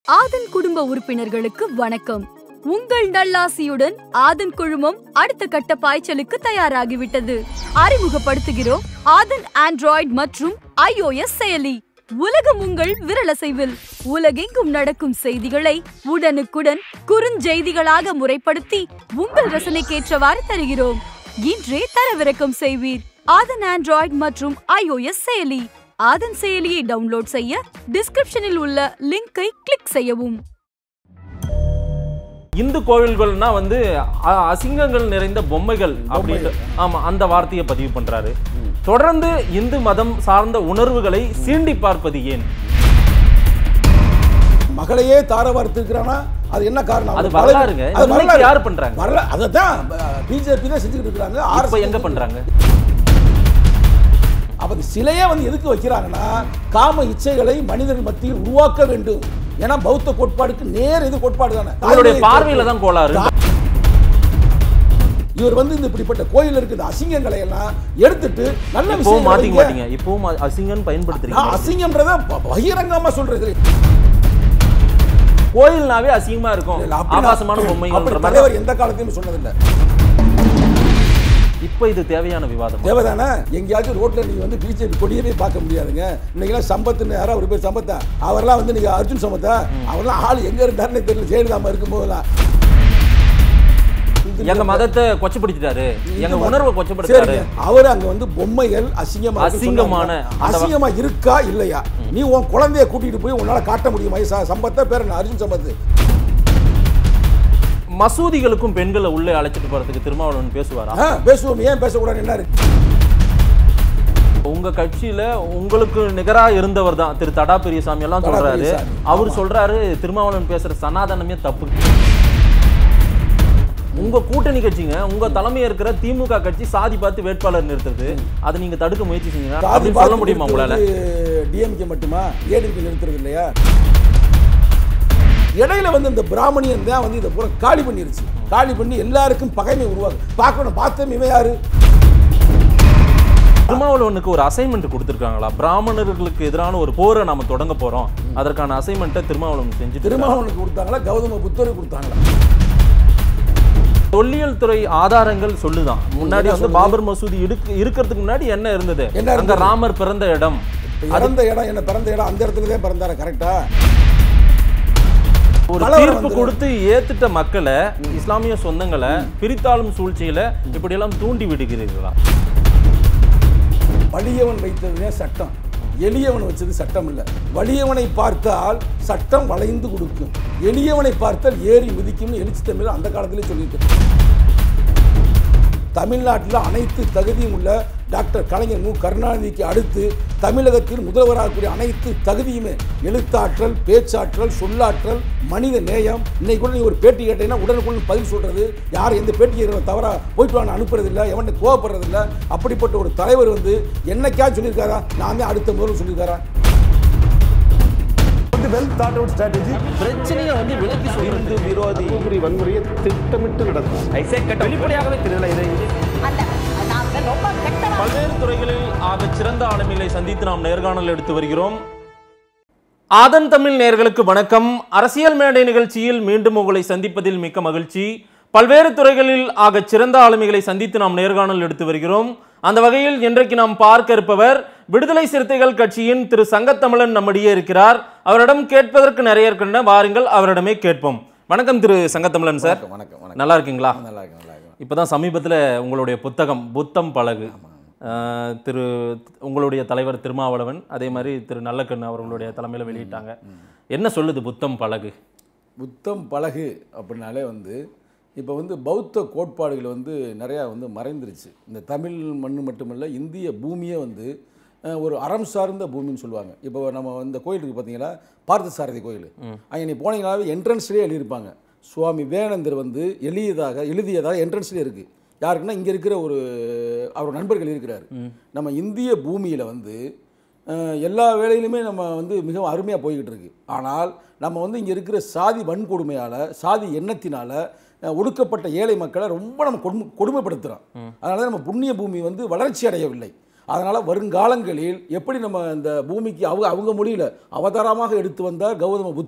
ஆதன் குடும்ப உறுப்பினர்களுக்கு வணக்கம் உங்கள் நல்லாசியுடன் ஆதன் குழுமம் அடுத்த கட்ட பாய்ச்சலுக்கு தயாராகிவிட்டது அறிமுகப்படுத்துகிறோம் ஆதன் ஆண்ட்ராய்டு மற்றும் iOS செயலி உலகம் உங்கள் விரலசைவில் உலகெங்கும் நடக்கும் செய்திகளை உடனுக்குடன் குறுஞ்செய்திகளாக முறைப்படுத்தி உங்கள் ரசனைக்கேற்றவாறு தருகிறோம் இன்றே தரவிறக்கம் செய்வீர் ஆதன் ஆண்ட்ராய்டு மற்றும் iOS செயலி ஆதன் செயலியை டவுன்லோட் செய்ய டிஸ்கிரிப்ஷனில் உள்ள லிங்கை கிளிக் செய்யவும் இந்து கோவில்கள்னா வந்து அ- அசிங்கங்கள் நிறைந்த பொம்மைகள் அப்படின்ட்டு ஆமா அந்த வார்த்தையை பதிவு பண்றாரு தொடர்ந்து இந்து மதம் சார்ந்த உணர்வுகளை சீண்டி பார்ப்பது ஏன் மகளையே தார வார்த்திருக்கிறானா அது என்ன காரணம் அது அவர் பல- வரலாறுங்க. அது இன்னைக்கு வரலாறு. யாரு பண்றாங்க? வரல அதைத்தான் பிஜேபி தான் செஞ்சுக்கிட்டு இருக்காங்க இப்ப எங்க பண்றாங்க அப்ப இந்த சிலையே வந்து எதுக்கு வைக்கிறாங்கன்னா காம இச்சைகளை மனிதன் மத்தியில் உருவாக்க வேண்டும் ஏன்னா பௌத்த கோட்பாடுக்கு நேர் இது கோட்பாடு தானே உங்களுடைய பார்வையில தான் கோளாறு இவர் வந்து இந்த இப்படிப்பட்ட கோயில் இருக்கிற அசிங்கங்களை எல்லாம் எடுத்துட்டு நல்ல இப்போ விஷயம் மாத்திக்க மாட்டீங்க இப்பவும் அ- அசிங்கன்னு பயன்படுத்துறீங்க நான் அசிங்கம்ன்றத ப- பகிரங்கமா சொல்றது கோயில்னாவே அசிங்கமா இருக்கும் இல்ல, அப்படி நான்- ஆபாசமான அப்படி பொம்மைகள் தலைவர் எந்த காலத்தையும் சொன்னதில்லை இப்ப இது தேவையான விவாதம் தேவைதானே எங்கேயாச்சும் ரோட்ல நீங்க வந்து பிஜேபி கொடியவே பார்க்க முடியாதுங்க இன்னைக்கெல்லாம் சம்பத்துன்னு யாரா ஒரு பேர் சம்பத்தா அவரெல்லாம் வந்து நீங்க அர்ஜுன் சம்பத்தா அவரெல்லாம் ஆள் எங்க இருந்தாருன்னு தெரியல ஜெயலலிதா இருக்கும் போதெல்லாம் எங்க மதத்தை கொச்சப்படுத்திட்டாரு எங்க உணர்வை கொச்சப்படுத்தாரு சரிங்க அவர் அங்க வந்து பொம்மைகள் அசிங்கமா இருக்குன்னு அசிங்கமான சொன்னாங்க. அந்த வ- அசிங்கமா இருக்கா இல்லையா நீ உன் குழந்தைய கூட்டிட்டு போய் உன்னால காட்ட முடியுமா ச- சம்பத்தா பேர் என்ன அர்ஜுன் சம்பத் மசூதிகளுக்கும் பெண்களை உள்ளே அழைச்சிட்டு போறதுக்கு திருமாவளவன் பேசுவாரா ஆ, பேசுவோம் ஏன் பேசக்கூடாது என்ன இருக்கு உங்க கட்சியில உங்களுக்கு நிகரா இருந்தவர் தான் திரு தடா பெரியசாமி எல்லாம் தடா சொல்றாரு பெரியசாமி, அவர் சொல்றாரு திருமாவளவன் பேசுற சனாதனமே தப்பு உங்க கூட்டணி கட்சிங்க உங்க தலைமை இருக்கிற திமுக கட்சி சாதி பார்த்து வேட்பாளர் நிறுத்துறது அதை நீங்க தடுக்க முயற்சி செஞ்சீங்க அப்படின்னு சொல்ல முடியுமா உங்களால டிஎம்கே மட்டுமா ஏடிஎம்கே நிறுத்துறது இல்லையா இடையில வந்து இந்த பிராமணியன் தான் வந்து இதை பூரா காலி பண்ணிருச்சு காலி பண்ணி எல்லாருக்கும் பகைமை உருவாக்கு பார்க்கணும் பார்த்தோம் இவன் யாரு திருமாவளவனுக்கு ஒரு அசைன்மெண்ட் கொடுத்துருக்காங்களா பிராமணர்களுக்கு எதிரான ஒரு போரை நாம தொடங்க போறோம் அதற்கான அசைன்மெண்ட்டை திருமாவளவன் செஞ்சு திருமாவளவனுக்கு கொடுத்தாங்களா கௌதம புத்தருக்கு கொடுத்தாங்களா தொல்லியல் துறை ஆதாரங்கள் சொல்லுதான் முன்னாடி என்ன வந்து சொல்லுது? பாபர் மசூதி இருக்கு இருக்கிறதுக்கு முன்னாடி என்ன இருந்தது என்ன அங்க இருந்தது? ராமர் பிறந்த இடம் இப்ப இறந்த இடம் என்ன பிறந்த இடம் அந்த இடத்துல தான் பிறந்தாரு கரெக்டா ஒரு கலவரம் தீர்ப்பு வந்துரும். கொடுத்து ஏத்துட்ட மக்களை இஸ்லாமிய சொந்தங்களை பிரித்தாளும் சூழ்ச்சியில இப்படி எல்லாம் தூண்டி விடுகிறீர்களா வலியவன் வைத்ததுதான் சட்டம் எளியவன் வச்சது சட்டம் இல்லை வலியவனை பார்த்தால் சட்டம் வளைந்து கொடுக்கும் எளியவனை பார்த்தால் ஏறி மிதிக்கும்னு எழுச்சி தமிழ் அந்த காலத்திலே சொல்லியிருக்கு தமிழ்நாட்டில் அனைத்து தகுதியும் உள்ள டாக்டர் கலைஞர் மு கருணாநிதிக்கு அடுத்து தமிழகத்தில் முதல்வராகக்கூடிய அனைத்து தகுதியுமே எழுத்தாற்றல் பேச்சாற்றல் சொல்லாற்றல் மனித நேயம் இன்னைக்கு கூட நீ ஒரு பேட்டி கேட்டீங்கன்னா உடனுக்குடன் பதில் சொல்றது யாரும் எந்த பேட்டி தவறா போயிட்டு வாங்க அனுப்புறதில்ல எவன்ட்டு கோவப்படுறதில்ல அப்படிப்பட்ட ஒரு தலைவர் வந்து என்னைக்கா சொல்லியிருக்காரா நான் தான் அடுத்த முதல்வர் சொல்லியிருக்காரா வந்து வெல் தாட் அவுட் ஸ்ட்ராட்டஜி பிரச்சனையை வந்து விலக்கி இந்து விரோதி தூத்துக்குடி வன்முறையை திட்டமிட்டு நடக்கும் வெளிப்படையாகவே தெரியல இதை அல்ல நாங்கள் ரொம்ப கெட்டவா பல்வேறு துறைகளில் ஆக சிறந்த ஆளுமைகளை சந்தித்து நாம் நேர்காணல் எடுத்து வருகிறோம் ஆதன் தமிழ் நேயர்களுக்கு வணக்கம் அரசியல் மேடை நிகழ்ச்சியில் மீண்டும் உங்களை சந்திப்பதில் மிக்க மகிழ்ச்சி பல்வேறு துறைகளில் ஆக சிறந்த ஆளுமைகளை சந்தித்து நாம் நேர்காணல் எடுத்து வருகிறோம் அந்த வகையில் இன்றைக்கு நாம் பார்க்க இருப்பவர் விடுதலை சிறுத்தைகள் கட்சியின் திரு சங்கத்தமிழன் நம்மிடையே இருக்கிறார் அவரிடம் கேட்பதற்கு நிறைய இருக்கின்றன வாருங்கள் அவரிடமே கேட்போம் வணக்கம் திரு சங்கத்தமிழன் சார் வணக்கம் வணக்கம் நல்லா இருக்கீங்களா நல்லா இருக்கு நல்லா இருக்கு இப்போதான் சமீபத்தில் உங்களுடைய புத்தகம் புத்தம் பழகு அஹ், திரு உங்களுடைய தலைவர் திருமாவளவன் அதே மாதிரி திரு நல்லக்கண்ணு அவர்களுடைய தலைமையில் வெளியிட்டாங்க என்ன சொல்லுது புத்தம் பழகு புத்தம் பழகு அப்படின்னாலே வந்து இப்போ வந்து பௌத்த கோட்பாடுகள் வந்து நிறையா வந்து மறைந்துருச்சு இந்த தமிழ் மண்ணு மட்டுமல்ல இந்திய பூமியே வந்து அஹ், ஒரு அறம் சார்ந்த பூமின்னு சொல்லுவாங்க இப்போ நம்ம இந்த கோயில் இருக்குது பார்த்தீங்களா பார்த்தசாரதி கோயில் அங்கே நீ போனீங்கன்னாவே என்ட்ரன்ஸ்லேயே எழுதியிருப்பாங்க சுவாமி விவேகானந்தர் வந்து எளியதாக எழுதியதாக என்ட்ரன்ஸ்லேயே இருக்குது யாருக்குன்னா இங்கே இருக்கிற ஒரு அவர் நண்பர்கள் இருக்கிறார் நம்ம இந்திய பூமியில் வந்து அஹ், எல்லா வேலையிலுமே நம்ம வந்து மிகவும் அருமையாக போய்கிட்டு இருக்கு ஆனால் நம்ம வந்து இங்கே இருக்கிற சாதி வன்கொடுமையால் சாதி எண்ணத்தினால அஹ், ஒடுக்கப்பட்ட ஏழை மக்களை ரொம்ப நம்ம கொடுமை கொடுமைப்படுத்துகிறோம் அதனால தான் நம்ம புண்ணிய பூமி வந்து வளர்ச்சி அடையவில்லை அதனால் வருங்காலங்களில் எப்படி நம்ம இந்த பூமிக்கு அவங்க அவங்க மொழியில் அவதாரமாக எடுத்து வந்தார் கௌதம புத்தர்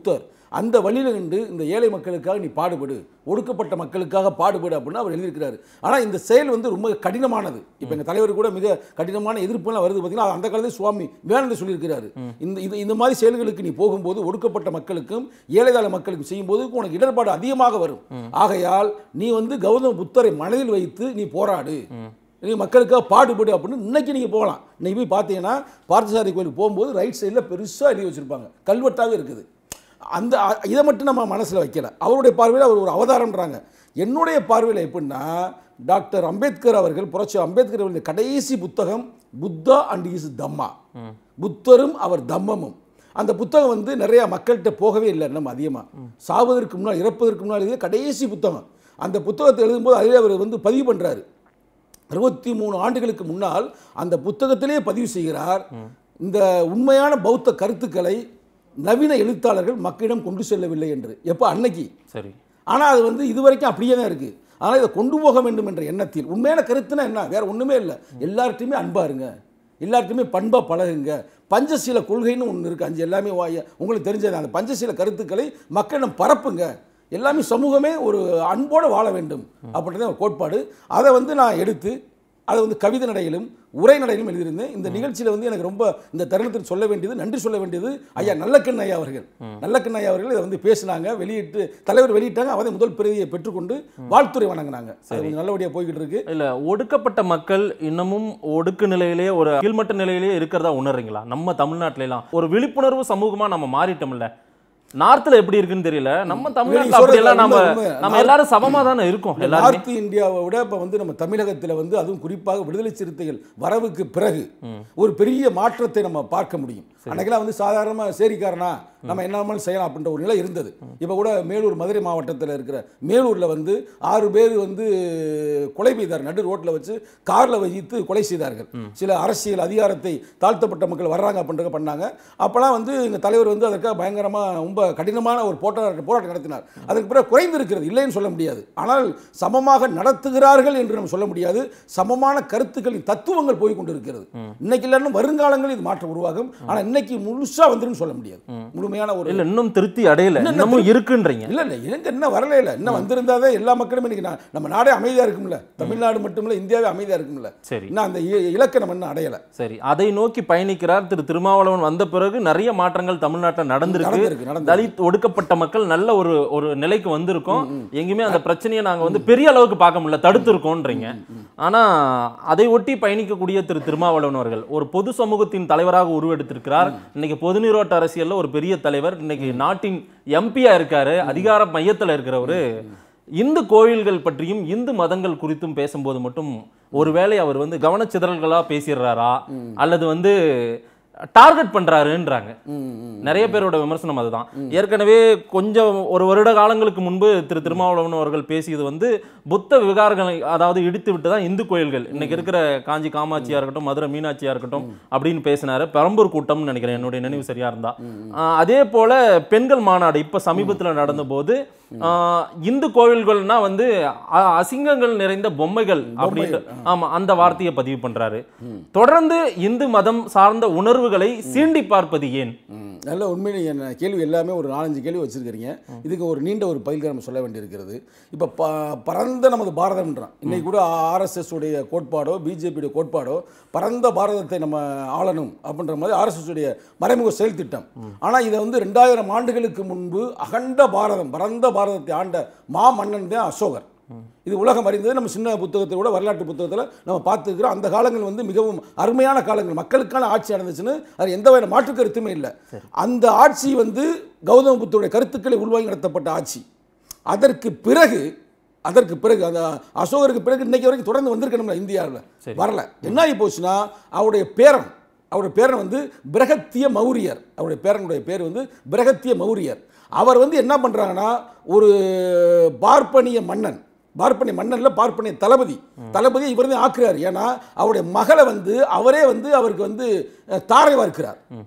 அந்த வழியில் நின்று இந்த ஏழை மக்களுக்காக நீ பாடுபடு ஒடுக்கப்பட்ட மக்களுக்காக பாடுபடு அப்படின்னு அவர் எழுதியிருக்கிறாரு ஆனால் இந்த செயல் வந்து ரொம்ப கடினமானது இப்போ எங்கள் தலைவர் கூட மிக கடினமான எதிர்ப்புலாம் வருது பார்த்தீங்கன்னா அந்த காலத்தில் சுவாமி வேணாந்து சொல்லியிருக்கிறாரு இந்த இது இந்த மாதிரி செயல்களுக்கு நீ போகும்போது ஒடுக்கப்பட்ட மக்களுக்கும் ஏழைதாள மக்களுக்கும் செய்யும்போது உனக்கு இடர்பாடு அதிகமாக வரும் ஆகையால் நீ வந்து கௌதம புத்தரை மனதில் வைத்து நீ போராடு நீ மக்களுக்காக பாடுபடு அப்படின்னு இன்னைக்கு நீங்கள் போகலாம் இன்னைக்கு போய் பார்த்தீங்கன்னா பார்த்தசாரி கோயிலுக்கு போகும்போது ரைட் சைடில் பெருசாக எழுதி வச்சுருப்பாங்க கல்வெட்டாகவே இருக்குது அந்த அ- இதை மட்டும் நம்ம மனசில் வைக்கல அவருடைய பார்வையில் அவர் ஒரு அவதாரம்ன்றாங்க என்னுடைய பார்வையில் எப்படின்னா டாக்டர் அம்பேத்கர் அவர்கள் புரட்சி அம்பேத்கர் அவர்களுடைய கடைசி புத்தகம் புத்தா அண்ட் இஸ் தம்மா புத்தரும் அவர் தம்மமும் அந்த புத்தகம் வந்து நிறைய மக்கள்கிட்ட போகவே இல்லை நம்ம அதிகமாக சாவதற்கு முன்னால் இறப்பதற்கு முன்னால் எழுதிய கடைசி புத்தகம் அந்த புத்தகத்தை எழுதும்போது அதிலே அவர் வந்து பதிவு பண்ணுறாரு அறுபத்தி மூணு ஆண்டுகளுக்கு முன்னால் அந்த புத்தகத்திலே பதிவு செய்கிறார் இந்த உண்மையான பௌத்த கருத்துக்களை நவீன எழுத்தாளர்கள் மக்களிடம் கொண்டு செல்லவில்லை என்று எப்போ அன்னைக்கு சரி ஆனால் அது வந்து இதுவரைக்கும் அப்படியே தான் இருக்குது ஆனால் இதை கொண்டு போக வேண்டும் என்ற எண்ணத்தில் உண்மையான கருத்துனா என்ன வேற ஒன்றுமே இல்லை எல்லார்ட்டையுமே அன்பா இருங்க எல்லார்ட்டையுமே பண்பாக பழகுங்க பஞ்சசீல கொள்கைன்னு ஒன்று இருக்குது அஞ்சு எல்லாமே வாய உங்களுக்கு தெரிஞ்சது அந்த பஞ்சசீல கருத்துக்களை மக்களிடம் பரப்புங்க எல்லாமே சமூகமே ஒரு அன்போடு வாழ வேண்டும் அப்படின்றத ஒரு கோட்பாடு அதை வந்து நான் எடுத்து அதை வந்து கவிதை நடையிலும் உரை நடையிலும் எழுதியிருந்தேன் இந்த நிகழ்ச்சியில் வந்து எனக்கு ரொம்ப இந்த தருணத்தில் சொல்ல வேண்டியது நன்றி சொல்ல வேண்டியது ஐயா நல்லக்கண் ஐயா அவர்கள் நல்லக்கண் ஐயா அவர்கள் இதை வந்து பேசினாங்க வெளியிட்டு தலைவர் வெளியிட்டாங்க அவரை முதல் பிரதியை பெற்றுக்கொண்டு வாழ்த்துறை வணங்கினாங்க அது கொஞ்சம் நல்லபடியாக போய்கிட்டு இருக்கு இல்ல ஒடுக்கப்பட்ட மக்கள் இன்னமும் ஒடுக்கு நிலையிலேயே ஒரு கீழ்மட்ட நிலையிலேயே இருக்கிறதா உணர்றீங்களா நம்ம தமிழ்நாட்டுல எல்லாம் ஒரு விழிப்புணர்வு சமூகமா நம்ம மாறிட்டோம்ல நார்த்ல எப்படி இருக்குன்னு தெரியல நம்ம தமிழ்நாட்டுல சொல்றது அப்படி எல்லாம் நம்ம உண்மை, உண்மை. நம்ம எல்லாரும் சமமா தானே இருக்கோம் எல்லாருமே நார்த் இந்தியாவை விட இப்போ வந்து நம்ம தமிழகத்தில் வந்து அதுவும் குறிப்பாக விடுதலை சிறுத்தைகள் வரவுக்கு பிறகு ஒரு பெரிய மாற்றத்தை நம்ம பார்க்க முடியும் அன்னைக்கெல்லாம் வந்து சாதாரணமாக சேரிக்காரனா நம்ம என்ன வேணாலும் செய்யலாம் அப்படின்ற ஒரு நிலை இருந்தது இப்போ கூட மேலூர் மதுரை மாவட்டத்தில் இருக்கிற மேலூரில் வந்து ஆறு பேர் வந்து கொலை செய்தார் நடு ரோட்டில் வச்சு காரில் வைத்து கொலை செய்தார்கள் சில அரசியல் அதிகாரத்தை தாழ்த்தப்பட்ட மக்கள் வர்றாங்க அப்படின்றத பண்ணாங்க அப்போலாம் வந்து எங்கள் தலைவர் வந்து அதற்காக பயங்கரமாக ரொம்ப கடினமான ஒரு போராட்ட போராட்டம் நடத்தினார் அதுக்கு பிறகு குறைந்து இருக்கிறது இல்லைன்னு சொல்ல முடியாது ஆனால் சமமாக நடத்துகிறார்கள் என்று நம்ம சொல்ல முடியாது சமமான கருத்துக்களின் தத்துவங்கள் போய் கொண்டிருக்கிறது இன்னைக்கு இல்லைன்னு வருங்காலங்களில் இது மாற்றம் உருவாகும் ஆனால் இன்னைக்கு முழுசா வந்துருன்னு சொல்ல முடியாது முழுமையான ஒரு இல்ல இன்னும் திருப்தி அடையல இன்னும் இன்னமும் இருக்குன்றீங்க இல்ல இல்ல எனக்கு என்ன வரல இல்ல இன்னும் வந்திருந்தாவே எல்லா மக்களும் இன்னைக்கு நான் நம்ம நாடே அமைதியா இருக்கும்ல தமிழ்நாடு மட்டுமில்ல இந்தியாவே அமைதியா இருக்கும்ல சரி இன்னும் அந்த இ- இலக்கை நம்ம இன்னும் அடையல சரி அதை நோக்கி பயணிக்கிறார் திரு திருமாவளவன் வந்த பிறகு நிறைய மாற்றங்கள் தமிழ்நாட்டில் நடந்திருக்கு நடந்திருக்கு, நடந்திருக்கு. தலித் ஒடுக்கப்பட்ட மக்கள் நல்ல ஒரு ஒரு நிலைக்கு வந்திருக்கோம் எங்கேயுமே அந்த பிரச்சனையை நாங்க வந்து பெரிய அளவுக்கு பார்க்க முடியல தடுத்திருக்கோன்றீங்க ஆனா அதை ஒட்டி பயணிக்கக்கூடிய திரு திருமாவளவன் அவர்கள் ஒரு பொது சமூகத்தின் தலைவராக உருவெடுத்திருக்கிறார் இன்னைக்கு பொது நீரோட்ட அரசியல்ல ஒரு பெரிய தலைவர் இன்னைக்கு நாட்டின் எம்பியா இருக்காரு அதிகார மையத்துல இருக்கிறவரு இந்து கோயில்கள் பற்றியும் இந்து மதங்கள் குறித்தும் பேசும்போது மட்டும் ஒருவேளை அவர் வந்து கவனச்சிதறல்களா பேசிடுறாரா அல்லது வந்து டார்கெட் பண்றாருன்றாங்க நிறைய பேரோட விமர்சனம் அதுதான் ஏற்கனவே கொஞ்சம் ஒரு வருட காலங்களுக்கு முன்பு திரு திருமாவளவன் அவர்கள் பேசியது வந்து புத்த விகாரங்களை அதாவது இடித்து விட்டு தான் இந்து கோயில்கள் இன்னைக்கு இருக்கிற காஞ்சி காமாட்சியா இருக்கட்டும் மதுரை மீனாட்சியா இருக்கட்டும் அப்படின்னு பேசினாரு பெரம்பூர் கூட்டம்னு நினைக்கிறேன் என்னுடைய நினைவு சரியா இருந்தா ஆஹ் அதே போல பெண்கள் மாநாடு இப்ப சமீபத்துல நடந்த போது ஆஹ் இந்து கோவில்கள்னா வந்து அ- அசிங்கங்கள் நிறைந்த பொம்மைகள் அப்படின்ற ஆமா அந்த வார்த்தையை பதிவு பண்றாரு தொடர்ந்து இந்து மதம் சார்ந்த உணர்வுகளை சீண்டி பார்ப்பது ஏன் ம், நல்ல உண்மையிலே என்ன கேள்வி எல்லாமே ஒரு நாலஞ்சு கேள்வி வச்சிருக்கிறீங்க இதுக்கு ஒரு நீண்ட ஒரு பதில்கள் நம்ம சொல்ல வேண்டியிருக்கிறது இப்போ ப பரந்த நமது பாரதம்ன்றான் இன்னைக்கு கூட ஆர்எஸ்எஸ் உடைய கோட்பாடோ பிஜேபியுடைய கோட்பாடோ பரந்த பாரதத்தை நம்ம ஆளணும் அப்படின்ற மாதிரி ஆர்எஸ்எஸ் உடைய மறைமுக செயல் திட்டம் ஆனால் இதை வந்து ரெண்டாயிரம் ஆண்டுகளுக்கு முன்பு அகண்ட பாரதம் பரந்த பாரதத்தை ஆண்ட மா மன்னன் தான் அசோகர் இது உலகம் அறிந்தது நம்ம சின்ன புத்தகத்தில் கூட வரலாற்று புத்தகத்தில் நம்ம பார்த்துக்கிறோம் அந்த காலங்கள் வந்து மிகவும் அருமையான காலங்கள் மக்களுக்கான ஆட்சி நடந்துச்சுன்னு அது எந்த வகையான மாற்று கருத்துமே இல்லை அந்த ஆட்சி வந்து கௌதம புத்தருடைய கருத்துக்களை உள்வாங்கி நடத்தப்பட்ட ஆட்சி அதற்கு பிறகு அதற்கு பிறகு அந்த அசோகருக்கு பிறகு இன்னைக்கு வரைக்கும் தொடர்ந்து வந்திருக்கணும்ல இந்தியாவில் வரல என்ன ஆகி போச்சுன்னா அவருடைய பேரன் அவருடைய பேரன் வந்து பிரகத்திய மௌரியர் அவருடைய பேரனுடைய பேர் வந்து பிரகத்திய மௌரியர் அவர் வந்து என்ன பண்ணுறாங்கன்னா ஒரு பார்ப்பனிய மன்னன் பார்ப்பனிய மன்னன்ல பார்ப்பனிய தளபதி தளபதி இவர் தான் ஆக்குறாரு ஏன்னா அவருடைய மகளை வந்து அவரே வந்து அவருக்கு வந்து அஹ், தாரை வார்க்கிறார்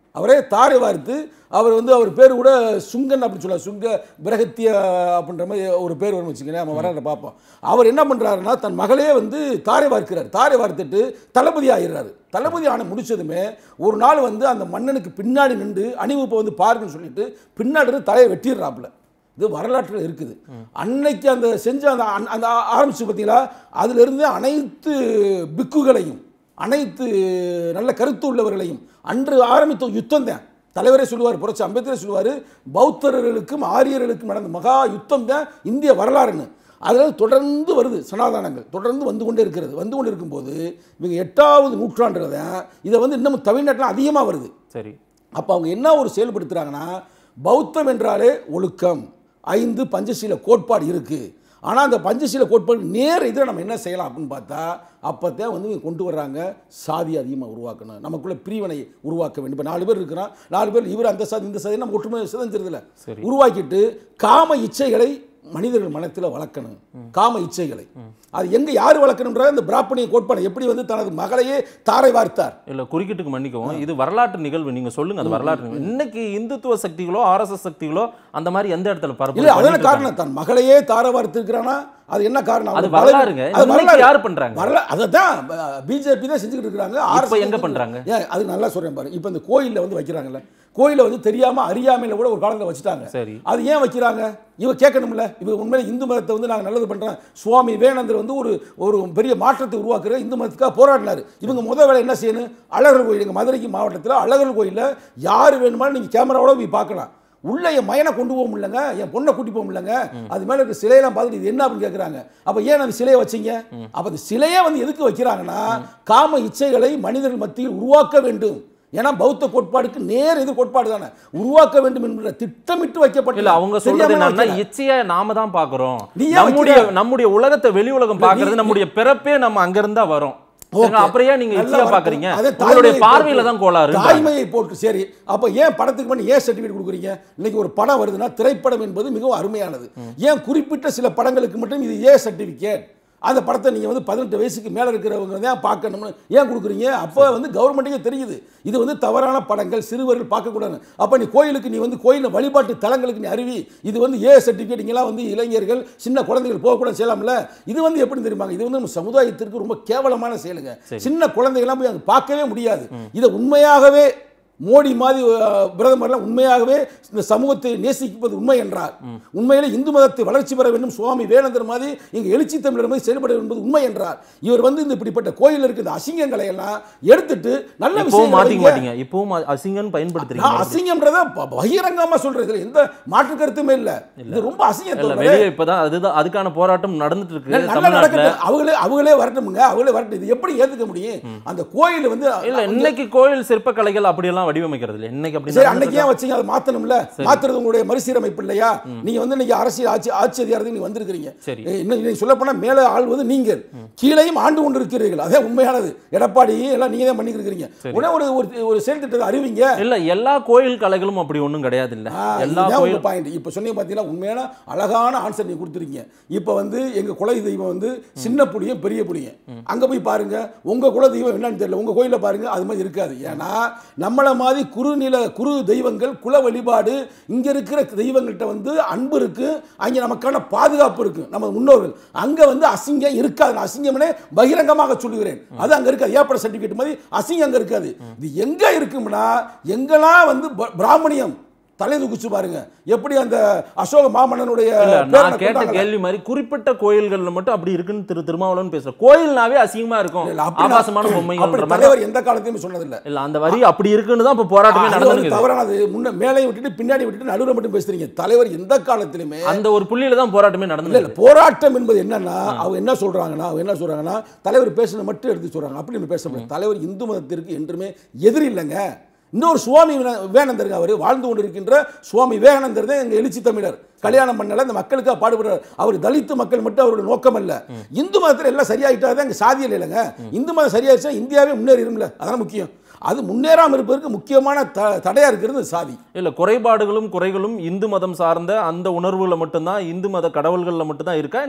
அவரே தாரை வார்த்து அவர் வந்து அவர் பேர் கூட சுங்கன் அப்படின்னு சொல்லுவார் சுங்க பிரகத்திய அப்படின்ற மாதிரி ஒரு பேர் வரும் வச்சுக்கோங்களேன் நம்ம வர பார்ப்போம் அவர் என்ன பண்ணுறாருன்னா தன் மகளே வந்து தாரை வார்க்கிறார் தாரை வார்த்துட்டு தளபதி ஆயிடுறாரு தளபதி ஆன முடிச்சதுமே ஒரு நாள் வந்து அந்த மன்னனுக்கு பின்னாடி நின்று அணிவகுப்பை வந்து பாருங்கன்னு சொல்லிட்டு பின்னாடி இருந்து தலையை வெட்டிடுறாப்புல இது வரலாற்றில் இருக்குது அன்னைக்கு அந்த செஞ்ச அந்த அன்- அந்த ஆரம்பிச்சு பார்த்தீங்களா அதிலிருந்து அனைத்து பிக்குகளையும் அனைத்து நல்ல கருத்து உள்ளவர்களையும் அன்று ஆரம்பித்த யுத்தம் தான் தலைவரே சொல்லுவார் புரட்சி அம்பேத்கர் சொல்லுவார் பௌத்தர்களுக்கும் ஆரியர்களுக்கும் நடந்த மகா யுத்தம் தான் இந்திய வரலாறுன்னு அதில் தொடர்ந்து வருது சனாதானங்கள் தொடர்ந்து வந்து கொண்டே இருக்கிறது வந்து கொண்டு இருக்கும்போது இவங்க எட்டாவது நூற்றாண்டுல தான் இதை வந்து இன்னமும் தமிழ்நாட்டில் அதிகமாக வருது சரி அப்போ அவங்க என்ன ஒரு செயல்படுத்துகிறாங்கன்னா பௌத்தம் என்றாலே ஒழுக்கம் ஐந்து பஞ்சசீல கோட்பாடு இருக்குது ஆனால் அந்த பஞ்சசீல கோட்பாடு நேர் இதில் நம்ம என்ன செய்யலாம் அப்படின்னு பார்த்தா அப்போத்தான் வந்து இவங்க கொண்டு வர்றாங்க சாதி அதிகமாக உருவாக்கணும் நமக்குள்ள பிரிவினை உருவாக்க வேண்டும் இப்போ நாலு பேர் இருக்கிறோம் நாலு பேர் இவர் அந்த சாதி இந்த சாதி நம்ம ஒற்றுமை சிதஞ்சிருதில்ல சரி. உருவாக்கிட்டு காம இச்சைகளை மனிதர்கள் மனத்தில் வளர்க்கணும் காம இச்சைகளை அது எங்கே யார் வளர்க்கணுன்ற இந்த பிராப்பணிய கோட்பாடு எப்படி வந்து தனது மகளையே தாரை வார்த்தார் இல்ல குறுக்கிட்டுக்கு மன்னிக்கவும் இது வரலாற்று நிகழ்வு நீங்க சொல்லுங்க அது வரலாற்று நிகழ்வு. இன்னைக்கு இந்துத்துவ சக்திகளோ ஆர்எஸ்எஸ் சக்திகளோ அந்த மாதிரி எந்த இடத்துல பரப்பு இல்ல அதான பண்ணிட்டு இருக்காங்க? காரணம் தன் மகளையே தார வார்த்திருக்கிறானா அது என்ன காரணம் அது அவங்க பல- வரலாறுங்க. அது இன்னைக்கு வரலாறு. யாரு பண்றாங்க? வரலா அதுதான் பிஜேபி தான் செஞ்சுக்கிட்டு இருக்காங்க RSS எங்க செஞ்சுட்டு பண்றாங்க? ஏன் அது நல்லா சொல்றேன் பாரு இப்போ இந்த கோயில்ல வந்து வைக்கிறாங்கல்ல கோயில வந்து தெரியாம அறியாமையில கூட ஒரு காலத்துல வச்சுட்டாங்க சரி. அது ஏன் வைக்கிறாங்க இவ கேட்கணும்ல இவ உண்மையில இந்து மதத்தை வந்து நாங்க நல்லது பண்றோம் சுவாமி விவேகானந்தர் வந்து ஒரு ஒரு பெரிய மாற்றத்தை உருவாக்குற இந்து மதத்துக்காக போராடினாரு இவங்க முதல் வேலை என்ன செய்யணும் அழகர் கோயில் எங்க மதுரைக்கு மாவட்டத்தில் அழகர் கோயில்ல யார் வேணுமாலும் நீங்க கேமராவோட போய் பார்க்கலாம் உள்ள என் மயனை கொண்டு போக முடியலங்க என் பொண்ணை கூட்டி போக முடியலங்க அது மேல இருக்க சிலையெல்லாம் பார்த்துட்டு இது என்ன அப்படின்னு கேட்குறாங்க அப்ப ஏன் அந்த சிலையை வச்சீங்க அப்ப அந்த சிலையை வந்து எதுக்கு வைக்கிறாங்கன்னா காம இச்சைகளை மனிதர்கள் மத்தியில் உருவாக்க வேண்டும் ஏன்னா பௌத்த கோட்பாடுக்கு நேர் எதிர் கோட்பாடு தானே உருவாக்க வேண்டும் என்கிற திட்டமிட்டு வைக்கப்பட்ட இல்ல அவங்க சொல்றது தெரியாம என்னன்னா வைக்கல. இச்சையா நாம தான் பாக்குறோம் நீ ஏன் நம்முடைய வைக்கிற? நம்முடைய உலகத்தை வெளி உலகம் பாக்குறது நீ- நம்முடைய பிறப்பே நம்ம அங்க இருந்தா வரும் சரிங்களா? Okay. அப்புறம் ஏன் நீங்க நல்லா இச்சையா வரட்டும். பாக்குறீங்க அதே உங்களுடைய தாய்மையை பார்வையில போட்டு- தான் கோளாறு தாய்மையை போட்டு சரி அப்ப ஏன் படத்துக்கு பண்ணி ஏன் சர்டிஃபிகேட் கொடுக்குறீங்க இன்னைக்கு ஒரு படம் வருதுன்னா திரைப்படம் என்பது மிகவும் அருமையானது ஏன் குறிப்பிட்ட சில படங்களுக்கு மட்டும் இது ஏ சர்டிஃபிகேட் அந்த படத்தை நீங்க வந்து பதினெட்டு வயசுக்கு மேல இருக்கிறவங்க தான் பார்க்கணும்னு ஏன் கொடுக்குறீங்க அப்போ வந்து கவர்மெண்ட்டுக்கே தெரியுது இது வந்து தவறான படங்கள் சிறுவர்கள் பார்க்கக்கூடாது அப்ப நீ கோயிலுக்கு நீ வந்து கோயில் வழிபாட்டு தலங்களுக்கு நீ அறிவி இது வந்து ஏ சர்டிஃபிகேட் இங்கெல்லாம் வந்து இளைஞர்கள் சின்ன குழந்தைகள் போகக்கூடாது செய்யலாம்ல இது வந்து எப்படி தெரியுமாங்க இது வந்து நம்ம சமுதாயத்திற்கு ரொம்ப கேவலமான செயலுங்க சின்ன குழந்தைகள்லாம் போய் அங்க பார்க்கவே முடியாது இதை உண்மையாகவே மோடி மாதிரி அஹ், பிரதமர்லாம் உண்மையாகவே இந்த சமூகத்தை நேசிப்பது உண்மை என்றார் உண்மையிலே இந்து மதத்தை வளர்ச்சி பெற வேண்டும் சுவாமி வேலந்தர் மாதிரி இங்க எழுச்சி தமிழர் மாதிரி செயல்பட வேண்டும் என்பது உண்மை என்றார் இவர் வந்து இந்த இப்படிப்பட்ட கோயில் இருக்க இந்த அசிங்கங்களை எல்லாம் எடுத்துட்டு நல்ல இப்பவும் விஷயம் மாத்திக்க மாட்டீங்க இப்பவும் அ- அசிங்கன்னு பயன்படுத்துறீங்க நான் அசிங்கம்ன்றத ப- பகிரங்கமா சொல்றது இதுல எந்த மாற்று கருத்துமே இல்ல இது ரொம்ப இல்ல அசிங்கத்தை வெளியே இப்பதான் அதுதான் அதுக்கான போராட்டம் நடந்துட்டு இருக்கு நல்லா தமிழ்நாட்டுல நடக்கட்டும் அவங்களே அவங்களே வரட்டுமுங்க அவங்களே வரட்டும் இது எப்படி ஏத்துக்க முடியும் அந்த கோயில் வந்து இல்ல இன்னைக்கு கோயில் சிற்பக்கலைகள் அப்படியெல்லாம் வடிவமைக்கிறது இல்ல இன்னைக்கு அப்படி சரி நடந்துட்டு அன்னைக்கு ஏன் வச்சீங்க அதை மாத்தணும்ல மாத்துறது உங்களுடைய மறுசீரமைப்பு இல்லையா நீங்க வந்து இன்னைக்கு அரசியல் ஆட்சி ஆட்சி அதிகாரத்துக்கு நீங்க வந்திருக்கிறீங்க சரி. ஏய், இன்னும் நீங்க சொல்ல போனா மேல ஆள்வது நீங்கள் கீழையும் ஆண்டு கொண்டு இருக்கிறீர்கள் அதே உண்மையானது எடப்பாடி எல்லாம் நீங்க தான் பண்ணிருக்கிறீங்க உடனே ஒரு ஒரு- ஒரு செயல் திட்டத்தை அறிவிங்க இல்ல எல்லா கோயில் கலைகளும் அப்படி ஒண்ணும் கிடையாது இல்ல ஆ, எல்லா இதுதான் கோயில் உங்க பாயிண்ட் இப்போ சொன்னீங்க பார்த்தீங்கன்னா உண்மையான அழகான ஆன்சர் நீங்க கொடுத்துருக்கீங்க இப்போ வந்து எங்க குல தெய்வம் வந்து சின்ன புளியும் பெரிய புளியும் அங்க போய் பாருங்க உங்க குல தெய்வம் என்னன்னு தெரியல உங்க கோயில பாருங்க அது மாதிரி இருக்காது ஏன்னா நம்மள மாதிரி குறுநில குரு தெய்வங்கள் குல வழிபாடு இங்க இருக்கிற தெய்வங்கள்ட்ட வந்து அன்பு இருக்கு அங்க நமக்கான பாதுகாப்பு இருக்கு நம்ம முன்னோர்கள் அங்க வந்து அசிங்கம் இருக்காது நான் அசிங்கம்னே பகிரங்கமாக சொல்லுகிறேன் அது அங்க இருக்காது ஏப்பட சர்டிஃபிகேட் மாதிரி அசிங்கம் அங்க இருக்காது இது எங்க இருக்கும்னா எங்கெல்லாம் வந்து ப- பிராமணியம் தலை தூக்குச்சு பாருங்க எப்படி அந்த அசோக மாமன்னனுடைய இல்ல பேரனை நான் கேட்ட கொண்டாங்கல்ல? கேள்வி மாதிரி குறிப்பிட்ட கோயில்கள்ல மட்டும் அப்படி இருக்குன்னு திரு திருமாவளவன் பேசுற கோயில்னாவே அசிங்கமா இருக்கும் இல்ல, அப்படி நான்- ஆபாசமான அப்படி பொம்மைகள் மாதிரி தலைவர் எந்த காலத்தையும் சொன்னதில்ல இல்ல அந்த வரி அப்படி இருக்குன்னு தான் இப்ப போராட்டமே அது வந்து நடந்துருக்கு தவறானது முன்ன மேலே விட்டுட்டு பின்னாடி விட்டுட்டு நடுவில் மட்டும் பேசுறீங்க தலைவர் எந்த காலத்திலுமே அந்த ஒரு புள்ளியில தான் போராட்டமே இல்ல நடந்து இல்ல போராட்டம் என்பது என்னன்னா அவங்க என்ன சொல்றாங்கன்னா அவங்க என்ன சொல்றாங்கன்னா தலைவர் பேசுனது மட்டும் எடுத்து சொல்றாங்க அப்படி நம்ம பேச முடியாது தலைவர் இந்து மதத்திற்கு என்றுமே எதிரி இல்லைங்க இன்னொரு சுவாமி விவே- விவேகானந்தருங்க அவர் வாழ்ந்து கொண்டிருக்கின்ற சுவாமி விவேகானந்தர் தான் எங்க எழுச்சி தமிழர் கல்யாணம் பண்ணல இந்த மக்களுக்காக பாடுபடுறார் அவர் தலித்து மக்கள் மட்டும் அவருடைய நோக்கம் அல்ல இந்து மதத்தில் எல்லாம் சரியாயிட்டா தான் இங்க சாதியம் இல்லைங்க இந்து மதம் சரியாயிடுச்சா இந்தியாவே முன்னேறிடும்ல அதான் முக்கியம் அது முன்னேறாமல் இருப்பதற்கு முக்கியமான த தடையா இருக்கிறது சாதி இல்ல குறைபாடுகளும் குறைகளும் இந்து மதம் சார்ந்த அந்த உணர்வுல மட்டும்தான் இந்து மத கடவுள்கள்ல மட்டும்தான் இருக்கா என்ன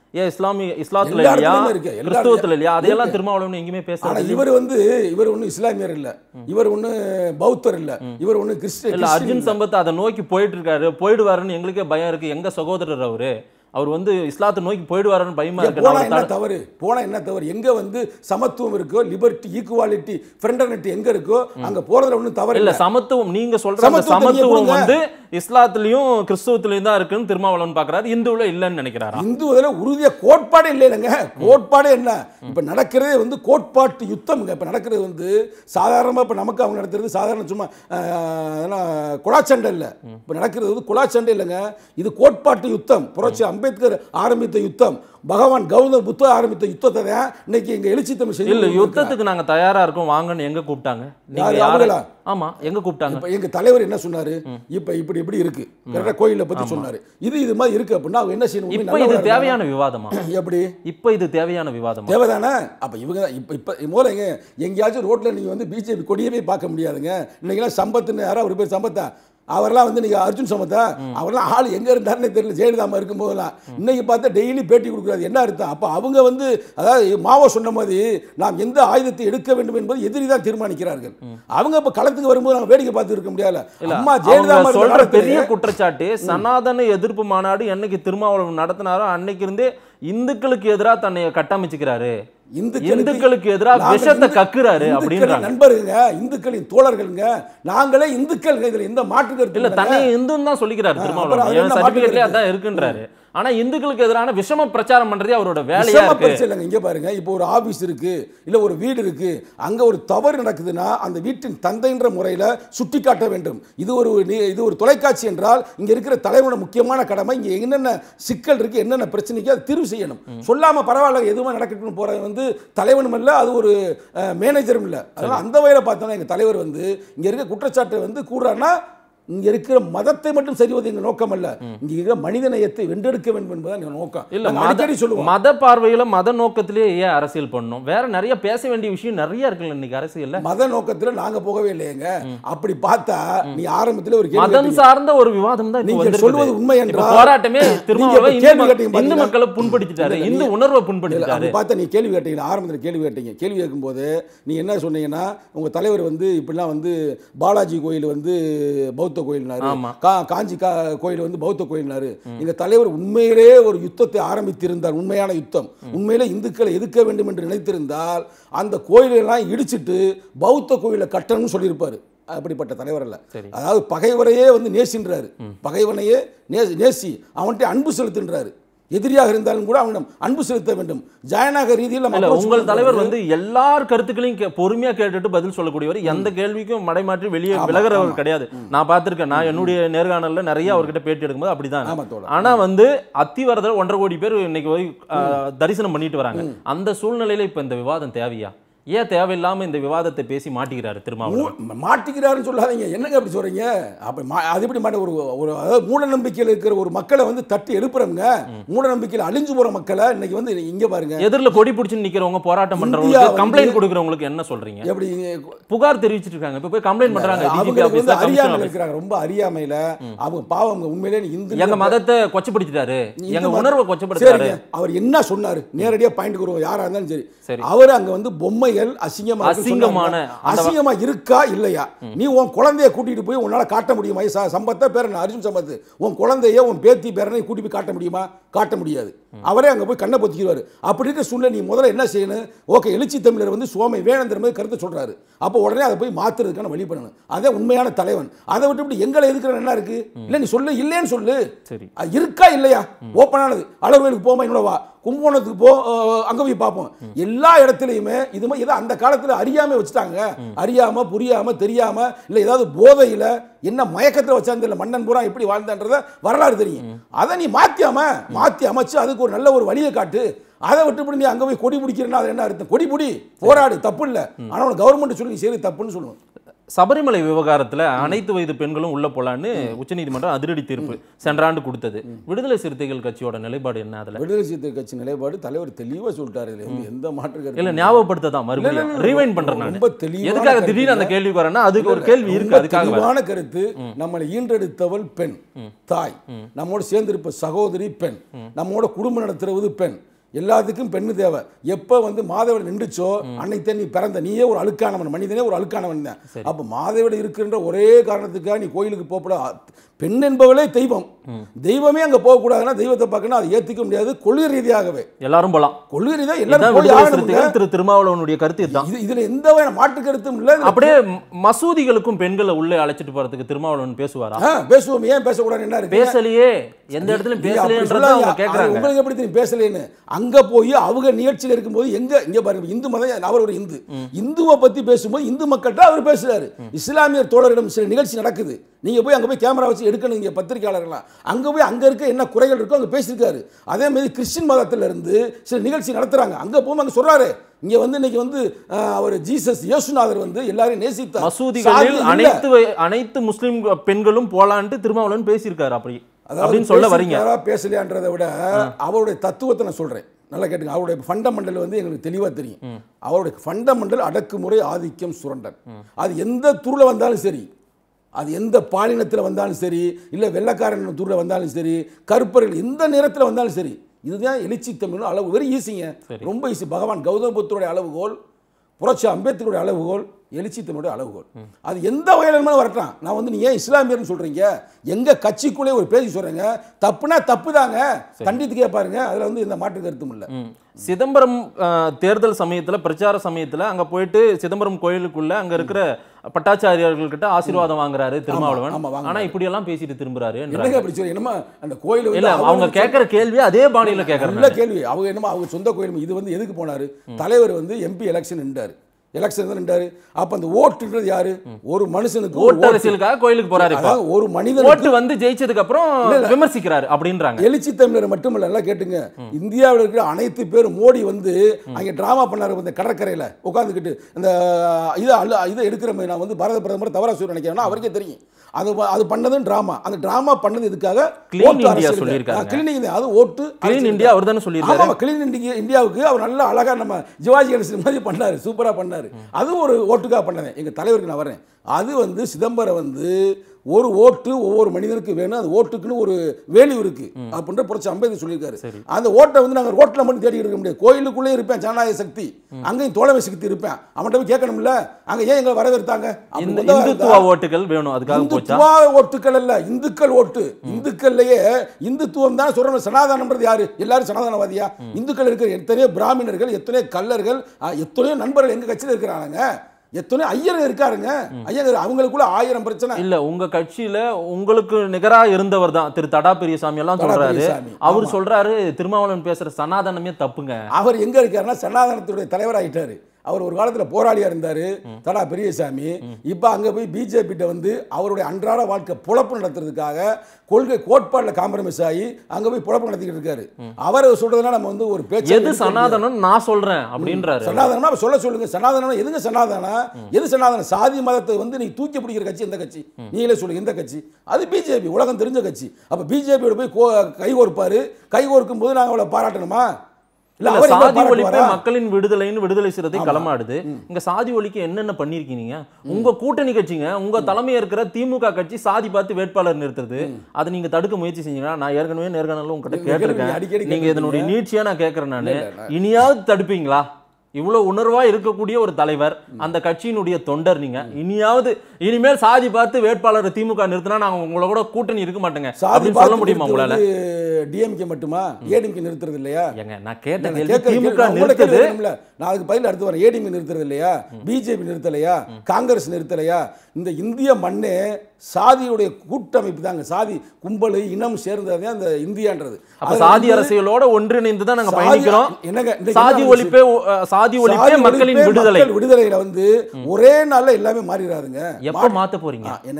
ஏன் இஸ்லாமிய இஸ்லாத்துல எல்லா இல்லையா இடத்துலயுமே இருக்கு, எல்லா கிறிஸ்துவத்துல இல்லையா அதையெல்லாம் இருக்கு. திருமாவளவன் எங்கேயுமே ஆனா பேசுறது இவர் வந்து இவர் ஒன்றும் இஸ்லாமியர் இல்ல இவர் ஒண்ணு பௌத்தர் இல்ல இவர் ஒண்ணு கிறிஸ்டியன் இல்ல அர்ஜுன் சம்பத் அதை நோக்கி போயிட்டு இருக்காரு போயிடுவாருன்னு எங்களுக்கே பயம் இருக்கு எங்க சகோதரர் அவரு அவர் வந்து இஸ்லாத்தை நோக்கி போயிடுவாருன்னு பயமா இருக்கு போனா நான் என்ன தடு- தவறு போனா என்ன தவறு எங்க வந்து சமத்துவம் இருக்கோ லிபர்ட்டி ஈக்குவாலிட்டி ஃப்ரெண்டர்னிட்டி எங்க இருக்கோ அங்க போறதுல ஒண்ணும் தவறு இல்ல இல்ல சமத்துவம் நீங்க சொல்ற அந்த சமத்துவத்தை நீங்க சமத்துவம் கொடுங்க. வந்து இஸ்லாத்துலயும் கிறிஸ்துவத்திலயும் தான் இருக்குன்னு திருமாவளவன் பாக்குறாரு இந்துவுல இல்லன்னு நினைக்கிறாரா இந்துவதுல உறுதியா கோட்பாடே இல்லைங்க கோட்பாடே என்ன இப்ப நடக்கிறதே வந்து கோட்பாட்டு யுத்தம்ங்க இப்ப நடக்கிறது வந்து சாதாரணமா இப்ப நமக்கு அவங்க நடத்துறது சாதாரண சும்மா ஆஹ், அதெல்லாம் குழாச்சண்டை இல்ல இப்ப நடக்கிறது வந்து குழாச்சண்டை இல்லைங்க இது கோட்பாட்டு யுத்தம் புரட்சி அம்பேத்கர் ஆரம்பித்த யுத்தம் பகவான் கௌதம் புத்த ஆரம்பித்த யுத்தத்தை தான் இன்னைக்கு எங்க எழுச்சி தமிழ் செய்து இல்ல கொண்டிருக்கிறார். யுத்தத்துக்கு நாங்க தயாரா இருக்கோம் வாங்கன்னு எங்க கூப்பிட்டாங்க நீங்க யாரு, யாரு அவங்களா? ஆமா எங்க கூப்பிட்டாங்க இப்ப எங்க தலைவர் என்ன சொன்னாரு இப்ப இப்படி இப்படி இருக்கு கரெக்டா கோயிலை பத்தி சொன்னாரு இது இது மாதிரி இருக்கு அப்படின்னா அவங்க என்ன செய்யணும் இப்ப உண்மை இது நல்லவரா தேவையான விவாதமா இருந்தா- எப்படி இப்ப இது தேவையான விவாதமா தேவைதானே அப்ப இவங்க தான் இப்ப இப்ப முதல்ல எங்க எங்கேயாச்சும் ரோட்ல நீங்க வந்து பிஜேபி கொடியவே பார்க்க முடியாதுங்க இன்னைக்கெல்லாம் சம்பத்துன்னு யாரோ ஒரு பேர் சம்பத்தா அவரெல்லாம் வந்து நீங்க அர்ஜுன் சம்பத்தா அவரெல்லாம் ஆள் எங்க இருந்தாருன்னே தெரியல ஜெயலலிதா இருக்கும் போதெல்லாம் இன்னைக்கு பார்த்தா டெய்லி பேட்டி கொடுக்குறாரு என்ன அர்த்தம் அப்ப அவங்க வந்து அதாவது மாவோ சொன்ன மாதிரி நாம் எந்த ஆயுதத்தை எடுக்க வேண்டும் என்பது எதிரி தான் தீர்மானிக்கிறார்கள் அவங்க இப்ப களத்துக்கு வரும்போது நாங்க வேடிக்கை பார்த்து இருக்க முடியல அம்மா ஜெயலலிதா அவங்க மாதிரி சொல்ற காலத்துல- பெரிய குற்றச்சாட்டு சனாதன எதிர்ப்பு மாநாடு என்னைக்கு திருமாவளவன் நடத்தினாரோ அன்னைக்கு இருந்தே இந்துக்களுக்கு எதிரா தன்னை கட்டமைச்சுக்கிறாரு இந்துக்களுக்கு எதிரா நாங்க விஷத்தை இந்து- கக்குறாரு இந்துக்களின் அப்படின்றாங்க நண்பருங்க இந்துக்களின் தோழர்களுங்க நாங்களே இந்துக்கள் இதுல எந்த மாற்று கருத்து இல்ல இல்லைங்க. தன்னை இந்துன்னு தான் சொல்லிக்கிறாரு அப்புறம் திருமாவளவன் அதுல என் என்ன சர்டிபிகேட்லயே மாற்று அதான் இருக்குன்றாரு ஆனா இந்துக்களுக்கு எதிரான விஷம பிரச்சாரம் பண்றதே அவரோட வேலையா விஷம இருக்கு பரிசு இல்லைங்க இங்க பாருங்க இப்போ ஒரு ஆபீஸ் இருக்கு இல்ல ஒரு வீடு இருக்கு அங்க ஒரு தவறு நடக்குதுன்னா அந்த வீட்டின் தந்தைன்ற முறையில சுட்டி காட்ட வேண்டும் இது ஒரு நீ- இது ஒரு தொலைக்காட்சி என்றால் இங்க இருக்கிற தலைவனோட முக்கியமான கடமை இங்க என்னென்ன சிக்கல் இருக்கு என்னென்ன பிரச்சனைக்கு அதை தீர்வு செய்யணும் சொல்லாம பரவாயில்ல எதுவுமே நடக்கட்டும்னு போறது வந்து தலைவனும் இல்ல அது ஒரு அஹ், மேனேஜரும் இல்ல அதனால அந்த வகையில பார்த்தோம்னா எங்க தலைவர் வந்து இங்க இருக்க குற்றச்சாட்டை வந்து கூறான்னா இங்க இருக்கிற மதத்தை மட்டும் சரிவது எங்க நோக்கம் அல்ல இங்க இருக்கிற மனித நேயத்தை வென்றெடுக்க வேண்டும் என்பதுதான் எங்க நோக்கம் இல்ல நாங்க மத அடிக்கடி சொல்லுவோம் மத பார்வையில மத நோக்கத்திலேயே ஏன் அரசியல் பண்ணணும் வேற நிறைய பேச வேண்டிய விஷயம் நிறைய இருக்குல்ல இன்னைக்கு அரசியல்ல மத நோக்கத்துல நாங்க போகவே இல்லையேங்க அப்படி பார்த்தா நீ ஆரம்பத்துல ஒரு கேள்வி மதம் கேட்டீங்க. சார்ந்த ஒரு விவாதம் தான் இப்ப நீங்க வந்திருக்குது. சொல்வது உண்மை இப்ப என்றால் போராட்டமே நீங்க திருமாவளவன் இப்ப இந்து கேள்வி மக்- கேட்டீங்க இந்து பாத்தீங்களா? மக்களை புண்படுத்திட்டாரு இல்ல, இந்து நீ- உணர்வை இல்ல, புண்படுத்திட்டாரு அப்படி பார்த்தா நீ கேள்வி கேட்டீங்க ஆரம்பத்தில் கேள்வி கேட்டீங்க கேள்வி கேட்கும்போது நீ என்ன சொன்னீங்கன்னா உங்க தலைவர் வந்து இப்படிலாம் வந்து பாலாஜி கோயில் வந்து பௌத்த கோயில்னாரு ஆமா. கா காஞ்சி கா கோயில் வந்து பௌத்த கோயில்னாரு எங்க தலைவர் உண்மையிலே ஒரு யுத்தத்தை ஆரம்பித்திருந்தார் உண்மையான யுத்தம் உண்மையிலே இந்துக்களை எதிர்க்க வேண்டும் என்று நினைத்திருந்தால் அந்த கோயிலெல்லாம் இடிச்சிட்டு பௌத்த கோயிலை கட்டணும்னு சொல்லியிருப்பாரு அப்படிப்பட்ட தலைவர் அல்ல சரி. அதாவது பகைவரையே வந்து நேசின்றாரு பகைவனையே நே நேசி அவன்கிட்ட அன்பு செலுத்துன்றாரு எதிரியாக இருந்தாலும் கூட அவனிடம் அன்பு செலுத்த வேண்டும் ஜனநாயக ரீதியில் நம்ம இல்ல approach உங்கள் பண்ணும்போது- தலைவர் வந்து எல்லார் கருத்துக்களையும் கே- பொறுமையா கேட்டுட்டு பதில் சொல்லக்கூடியவர் எந்த கேள்விக்கும் மடைமாற்றி வெளியே விலகிறவர் கிடையாது நான் பார்த்திருக்கேன் நான் என்னுடைய நேர்காணல்ல நிறைய அவர்கிட்ட பேட்டி எடுக்கும்போது அப்படிதான் ஆமா தோழர். ஆனா வந்து அத்திவரதர் ஒன்றரை கோடி பேர் இன்னைக்கு போய் அஹ், தரிசனம் பண்ணிட்டு வராங்க அந்த சூழ்நிலையில இப்ப இந்த விவாதம் தேவையா ஏன் தேவையில்லாம இந்த விவாதத்தை பேசி மாட்டிக்கிறாரு திருமாவளவன் மூ- மாட்டிக்கிறாருன்னு சொல்லாதீங்க என்னங்க அப்படி சொல்றீங்க அப்ப மா- அது எப்படி மாட்ட ஒரு ஒரு அதாவது மூட நம்பிக்கையில் இருக்கிற ஒரு மக்களை வந்து தட்டி எழுப்புறவங்க மூட நம்பிக்கையில் அழிஞ்சு போற மக்களை இன்னைக்கு வந்து இங்க பாருங்க எதிரில கொடி பிடிச்சு நிக்கிறவங்க போராட்டம் இந்தியா பண்றவங்களுக்கு வந்து- கம்ப்ளைண்ட் கொடுக்கறவங்களுக்கு என்ன சொல்றீங்க எப்படி புகார் தெரிவிச்சிட்டு இருக்காங்க இப்ப போய் கம்ப்ளைண்ட் பண்றாங்க டிஜிபி அவங்களுக்கு வந்து ஆபீஸ்ல கமிஷனர் அறியாமையில் ஆபீஸ் இருக்கிறாங்க ரொம்ப அறியாமையில அவங்க பாவம் உண்மையிலே இந்து எங்க மதத்தை கொச்சப்படுத்திட்டாரு இந்து எங்க மத- உணர்வை கொச்சப்படுத்தாரு சரிங்க அவர் என்ன சொன்னாரு நேரடியா பாயிண்ட் வருவோம் யாரா இருந்தாலும் சரி சரி. அவர் அங்க வந்து பொம்மைகள் அசிங்கமா இருக்குன்னு அசிங்கமான சொன்னாருங்க. அந்த- அசிங்கமா இருக்கா இல்லையா நீ உன் குழந்தைய கூட்டிட்டு போய் உன்னால காட்ட முடியுமா ச- சம்பத்தை பேரன் அர்ஜுன் சம்பத் உன் குழந்தைய உன் பேத்தி பேரனை கூட்டி போய் காட்ட முடியுமா காட்ட முடியாது அவரே அங்க போய் கண்ணை பொத்திக்கிறாரு அப்படி இருக்க சூழ்நிலை நீ முதல்ல என்ன செய்யணும் ஓகே எழுச்சி தமிழர் வந்து சுவாமி வேணந்திர மாதிரி கருத்து சொல்றாரு அப்போ உடனே அதை போய் மாத்துறதுக்கான வழி பண்ணணும் அதே உண்மையான தலைவன் அதை விட்டு இப்படி எங்களை எதுக்குற என்ன இருக்கு இல்ல நீ சொல்லு இல்லைன்னு சொல்லு சரி அது இருக்கா இல்லையா ஓப்பனானது அளவுகளுக்கு போமா என்னோட வா கும்பகோணத்துக்கு போ அஹ், அங்க போய் பார்ப்போம் எல்லா இடத்துலையுமே இது மாதிரி ஏதோ அந்த காலத்துல அறியாம வச்சுட்டாங்க அறியாம புரியாம தெரியாம இல்ல ஏதாவது போதையில என்ன மயக்கத்துல வச்சான்னு தெரியல மன்னன் பூரா எப்படி வாழ்ந்தான்றத வரலாறு தெரியும் அதை நீ மாத்தியாம மாத்தி அமைச்சு அதுக்கு ஒரு நல்ல ஒரு வழியை காட்டு அதை விட்டுப்படி நீ அங்க போய் கொடி பிடிக்கிறேன்னா அது என்ன அர்த்தம் கொடி பிடி போராடு தப்பு இல்ல ஆனா கவர்மெண்ட் சொல்லி நீ சரி தப்புன்னு சொல்லுவோம் சபரிமலை விவகாரத்துல அனைத்து வயது பெண்களும் உள்ள போலான்னு உச்சநீதிமன்றம் அதிரடி தீர்ப்பு சென்ற ஆண்டு கொடுத்தது விடுதலை சிறுத்தைகள் கட்சியோட நிலைப்பாடு என்ன அதுல விடுதலை சிறுத்தை கட்சி நிலைப்பாடு தலைவர் தெளிவா சொல்லிட்டாரு இதுல வந்து எந்த மாற்று கருத்தும் இல்ல ஞாபகப்படுத்த தான் இல்ல, இல்ல, மறுபடியும் இல்ல, ரீவைண்ட் பண்றேன் நான் ரொம்ப தெளிவான எதுக்காக கருத்து திடீர்னு அந்த இல்ல. கேள்விக்கு வரேன்னா அதுக்கு ஒரு இல்ல, கேள்வி இருக்கு ரொம்ப அதுக்காக வரேன். தெளிவான கருத்து நம்மளை ஈன்றெடுத்தவள் பெண் தாய் நம்மோட சேர்ந்திருப்ப சகோதரி பெண் நம்மோட குடும்பம் நடத்துறது பெண் எல்லாத்துக்கும் பெண்ணு தேவை எப்ப வந்து மாதவிட நின்றுச்சோ அன்னைக்கு நீ பிறந்த நீயே ஒரு அழுக்கானவன் மனிதனே ஒரு அழுக்கானவன் தான் அப்ப மாதவிட இருக்கின்ற ஒரே காரணத்துக்காக நீ கோயிலுக்கு போகப்பட பெண் என்பவளே தெய்வம் தெய்வமே அங்க போகக்கூடாதுன்னா தெய்வத்தை பார்க்கணும் அதை ஏத்துக்க முடியாது கொள்கை ரீதியாகவே எல்லாரும் போலாம் கொள்கை ரீதியாக இதான் எல்லாரும் போய் விடுதலை ஆகணுங்க. சிறுத்தைகள் திரு திருமாவளவனுடைய கருத்து இதுதான் இது இதுல எந்த வகையான மாற்று கருத்தும் இல்ல இதுல அப்படியே ம- மசூதிகளுக்கும் பெண்களை உள்ளே அழைச்சிட்டு போறதுக்கு திருமாவளவன் பேசுவாரா ஆ, பேசுவோம் ஏன் பேசக்கூடாது என்ன இருக்கு பேசலையே எந்த இடத்துலயும் நீங்க அப்படி பேசலையன்றத சொல்லாதீங்க. அவங்க அது கேக்குறாங்க உங்களுக்கு எப்படி தெரியும் பேசலைன்னு அங்க போய் அவங்க நிகழ்ச்சியில் இருக்கும்போது எங்க இங்க பாருங்க இந்து மதம் அவர் ஒரு இந்து இந்துவை பத்தி பேசும்போது இந்து மக்கள்கிட்ட அவர் பேசுறாரு இஸ்லாமியர் தோழரிடம் சில நிகழ்ச்சி நடக்குது நீங்க போய் அங்க போய் கேமரா வச்சு எடுக்கணும் இங்க பத்திரிகையாளர்கள்லாம் அங்க போய் அங்க இருக்க என்ன குறைகள் இருக்கோ அங்க பேசியிருக்காரு அதே மாதிரி கிறிஸ்டின் மதத்துல இருந்து சில நிகழ்ச்சி நடத்துறாங்க அங்க போகும்போது அங்க சொல்றாரு இங்க வந்து இன்னைக்கு வந்து ஆஹ், அவர் ஜீசஸ் இயேசுநாதர் வந்து எல்லாரையும் நேசித்தார் மசூதிகளில் சாதி இல்ல. அனைத்து வ- அனைத்து முஸ்லிம் பெண்களும் போலான்ட்டு திருமாவளவன் பேசியிருக்காரு அப்படி அப்படின்னு சொல்ல வரீங்க பேசியிருக்காரா, பேசலையான்றதை விட அவருடைய தத்துவத்தை நான் சொல்றேன் நல்லா கேட்டுங்க அவருடைய ஃபண்டமெண்டல் வந்து எங்களுக்கு தெளிவா தெரியும் அவருடைய ஃபண்டமெண்டல் அடக்குமுறை ஆதிக்கம் சுரண்டல் அது எந்த துருல வந்தாலும் சரி அது எந்த பாலினத்தில் வந்தாலும் சரி இல்லை வெள்ளக்காரன் துருல வந்தாலும் சரி கருப்பர்கள் எந்த நிறத்தில் வந்தாலும் சரி இதுதான் எழுச்சி தமிழ் அளவு வெரி ஈஸிங்க ரொம்ப ஈஸி பகவான் கௌதம புத்தருடைய அளவுகோல் புரட்சி அம்பேத்கருடைய அளவுகோல் எழுச்சி தமிழுடைய அளவுகோல் அது எந்த வகையிலுமே வரட்டும் நான் வந்து நீ ஏன் இஸ்லாமியர்னு சொல்றீங்க எங்க கட்சிக்குள்ளே ஒரு பேசி சொல்றீங்க தப்புனா தப்பு தாங்க கண்டித்து கேட்பாருங்க அதுல வந்து இந்த மாற்று கருத்தும் இல்லை ம். சிதம்பரம் அஹ், தேர்தல் சமயத்துல பிரச்சார சமயத்துல அங்க போயிட்டு சிதம்பரம் கோயிலுக்குள்ள அங்க இருக்கிற பட்டாச்சாரியார்கள் கிட்ட ஆசீர்வாதம் வாங்குறாரு திருமாவளவன் ஆமா, வாங்குறாரு. ஆனா இப்படி எல்லாம் பேசிட்டு திரும்புறாரு என்னங்க அப்படி சொல்லி என்னமா அந்த கோயில் இல்ல அவங்க கேக்குற கேள்வி அதே பாணியில நல்ல கேக்குறாங்க கேள்வி அவங்க என்னமோ அவங்க சொந்த கோயில் இது வந்து எதுக்கு போனாரு தலைவர் வந்து எம்பி எலெக்ஷன் நின்றாரு எலெக்ஷன் தான் நின்றாரு அப்ப அந்த ஓட்டுன்றது யாரு ஒரு மனுஷனுக்கு ஒரு ஓட்டு அரசியலுக்காக கோயிலுக்கு போறாரு இப்ப அதாவது ஒரு மனிதனுக்கு ஓட்டு வந்து ஜெயிச்சதுக்கு அப்புறம் விமர்சிக்கிறாரு அப்படின்றாங்க எழுச்சி தமிழர் மட்டுமல்ல நல்லா கேட்டுங்க இந்தியாவில் இருக்கிற அனைத்து பேரும் மோடி வந்து அங்கே டிராமா பண்ணாரு இந்த கடற்கரையில் உட்காந்துக்கிட்டு இந்த இதை அல்ல இதை எடுக்கிற மாதிரி நான் வந்து பாரத பிரதமர் தவறா சொல்லி நினைக்கிறேன்னா அவருக்கே தெரியும் அது அது பண்ணதும் டிராமா அந்த டிராமா பண்ணது இதுக்காக Clean India சொல்லியிருக்காருங்க. கிளீனிங் அது ஓட்டு கிளீன் இந்தியா அவர் தானே சொல்லியிருக்காரு ஆமா கிளீன் இந்தியா இந்தியாவுக்கு அவர் நல்லா அழகா நம்ம சிவாஜி கணேசன் மாதிரி பண்ணாரு சூப்பரா பண்ணாரு அதுவும் ஒரு ஓட்டுக்காக பண்ணதேன் எங்க தலைவருக்கு நான் வரேன் அது வந்து சிதம்பரம் வந்து ஒரு ஓட்டு ஒவ்வொரு மனிதனுக்கு வேணும் அந்த ஓட்டுக்குன்னு ஒரு வேல்யூ இருக்கு அப்படின்ற புரட்சி அம்பேத்கர் சொல்லியிருக்காரு அந்த ஓட்டை வந்து நாங்க ரோட்ல மட்டும் தேடி இருக்க முடியாது கோயிலுக்குள்ளே இருப்பேன் ஜனநாயக சக்தி அங்கேயும் தோழமை சக்தி இருப்பேன் அவன்கிட்ட போய் கேட்கணும்ல அங்க ஏன் எங்களை வரவேற்றாங்க அப்படி இந்த வந்தா இந்துத்துவ இருந்தா- ஓட்டுகள் வேணும் அதுக்காக போச்சா இந்துத்துவா ஓட்டுக்கள் அல்ல இந்துக்கள் ஓட்டு இந்துக்கள்லயே இந்துத்துவம் தான் சொல்றோம் சனாதனம்ன்றது யாரு எல்லாரும் சனாதனவாதியா இந்துக்கள் இருக்கிற எத்தனையோ பிராமணர்கள் எத்தனையோ கல்லர்கள் அஹ், எத்தனையோ நண்பர்கள் எங்க கட்சியில இருக்கிறாங்க எத்தனையோ ஐயர் இருக்காருங்க ஐயர் அவங்களுக்குள்ள ஆயிரம் பிரச்சனை இல்ல உங்க கட்சியில உங்களுக்கு நிகரா இருந்தவர் தான் திரு தடா பெரியசாமி எல்லாம் தடா சொல்றாரு பெரியசாமி, அவர் ஆமா. சொல்றாரு திருமாவளவன் பேசுற சனாதனமே தப்புங்க அவர் எங்க இருக்காருன்னா சனாதனத்துடைய தலைவராயிட்டாரு அவர் ஒரு காலத்துல போராளியா இருந்தாரு தடா பெரியசாமி இப்ப அங்க போய் பிஜேபி வந்து அவருடைய அன்றாட வாழ்க்கை பொழப்பு நடத்துறதுக்காக கொள்கை கோட்பாடுல காம்ப்ரமைஸ் ஆகி அங்க போய் பொழப்பு நடத்திக்கிட்டு இருக்காரு அவர் சொல்றதுனால நம்ம வந்து ஒரு பேச்சு எது சனாதனம் நான் சொல்றேன் அப்படின்றாரு சனாதனம்னா அப்ப சொல்ல சொல்லுங்க சனாதனம் எதுங்க சனாதனம் எது சனாதனம் சாதி மதத்தை வந்து நீ தூக்கி பிடிக்கிற கட்சி எந்த கட்சி நீங்களே சொல்லுங்க எந்த கட்சி அது பிஜேபி உலகம் தெரிஞ்ச கட்சி அப்ப பிஜேபியோட போய் கோ- கை கோர்ப்பாரு கை கோர்க்கும் போது நாங்க அவளை பாராட்டணுமா இல்ல இல்ல, அவர் எங்களை சாதி ஒழிப்பே பாராட்டுவாரா? மக்களின் விடுதலைன்னு விடுதலை சிறுத்தை களமாடுது இங்க சாதி ஒழிக்க என்னென்ன பண்ணிருக்கீங்க உங்க கூட்டணி கட்சிங்க உங்க தலைமையா இருக்கிற திமுக கட்சி சாதி பார்த்து வேட்பாளர் நிறுத்துறது அதை நீங்க தடுக்க முயற்சி செஞ்சீங்கன்னா நான் ஏற்கனவே நேர்காணல உங்ககிட்ட நீங்க கேட்டிருக்கேன் அடிக்கடி நீங்க இதனுடைய நீட்சியா நான் கேட்கறேன் நானு இல்ல, இல்ல. இனியாவது தடுப்பீங்களா இவ்வளவு உணர்வா இருக்கக்கூடிய ஒரு தலைவர் அந்த கட்சியினுடைய தொண்டர் நீங்க இனியாவது இனிமேல் சாதி பார்த்து வேட்பாளர் திமுக நிறுத்தினா நாங்க உங்களோட கூட கூட்டணி இருக்க மாட்டேங்க சாதி அப்படின்னு சொல்ல முடியுமா உங்களால டிஎம்கே மட்டுமா ஏடிஎம்கே நிறுத்துறது இல்லையா ஏங்க நான் கேட்ட நான் கேள்வி கேட்கிற கேள்வி திமுக நான் உங்களை நிறுத்துது கேட்கணும்ல. நான் அதுக்கு பதில் அடுத்து வரேன் ஏடிஎம் நிறுத்துறது இல்லையா பிஜேபி நிறுத்தலையா காங்கிரஸ் நிறுத்தலையா இந்த இந்திய மண்ணே சாதியுடைய கூட்டமைப்பு தாங்க சாதி கும்பல் இனம் சேர்ந்ததே அந்த இந்தியான்றது அப்ப அதுல சாதி வந்து அரசியலோட ஒன்றிணைந்து தான் நாங்க சாதி- பயணிக்கிறோம் என்னங்க, இன்னைக்கு சாதி என்ன ஒழிப்பே அஹ், சாதி ஒழிப்பே சாதி மக்களின் ஒழிப்பே விடுதலை மக்கள் விடுதலையில வந்து ஒரே நாள்ல எல்லாமே மாறிடாதுங்க எப்ப மாத்த போறீங்க ஆ, என்னங்க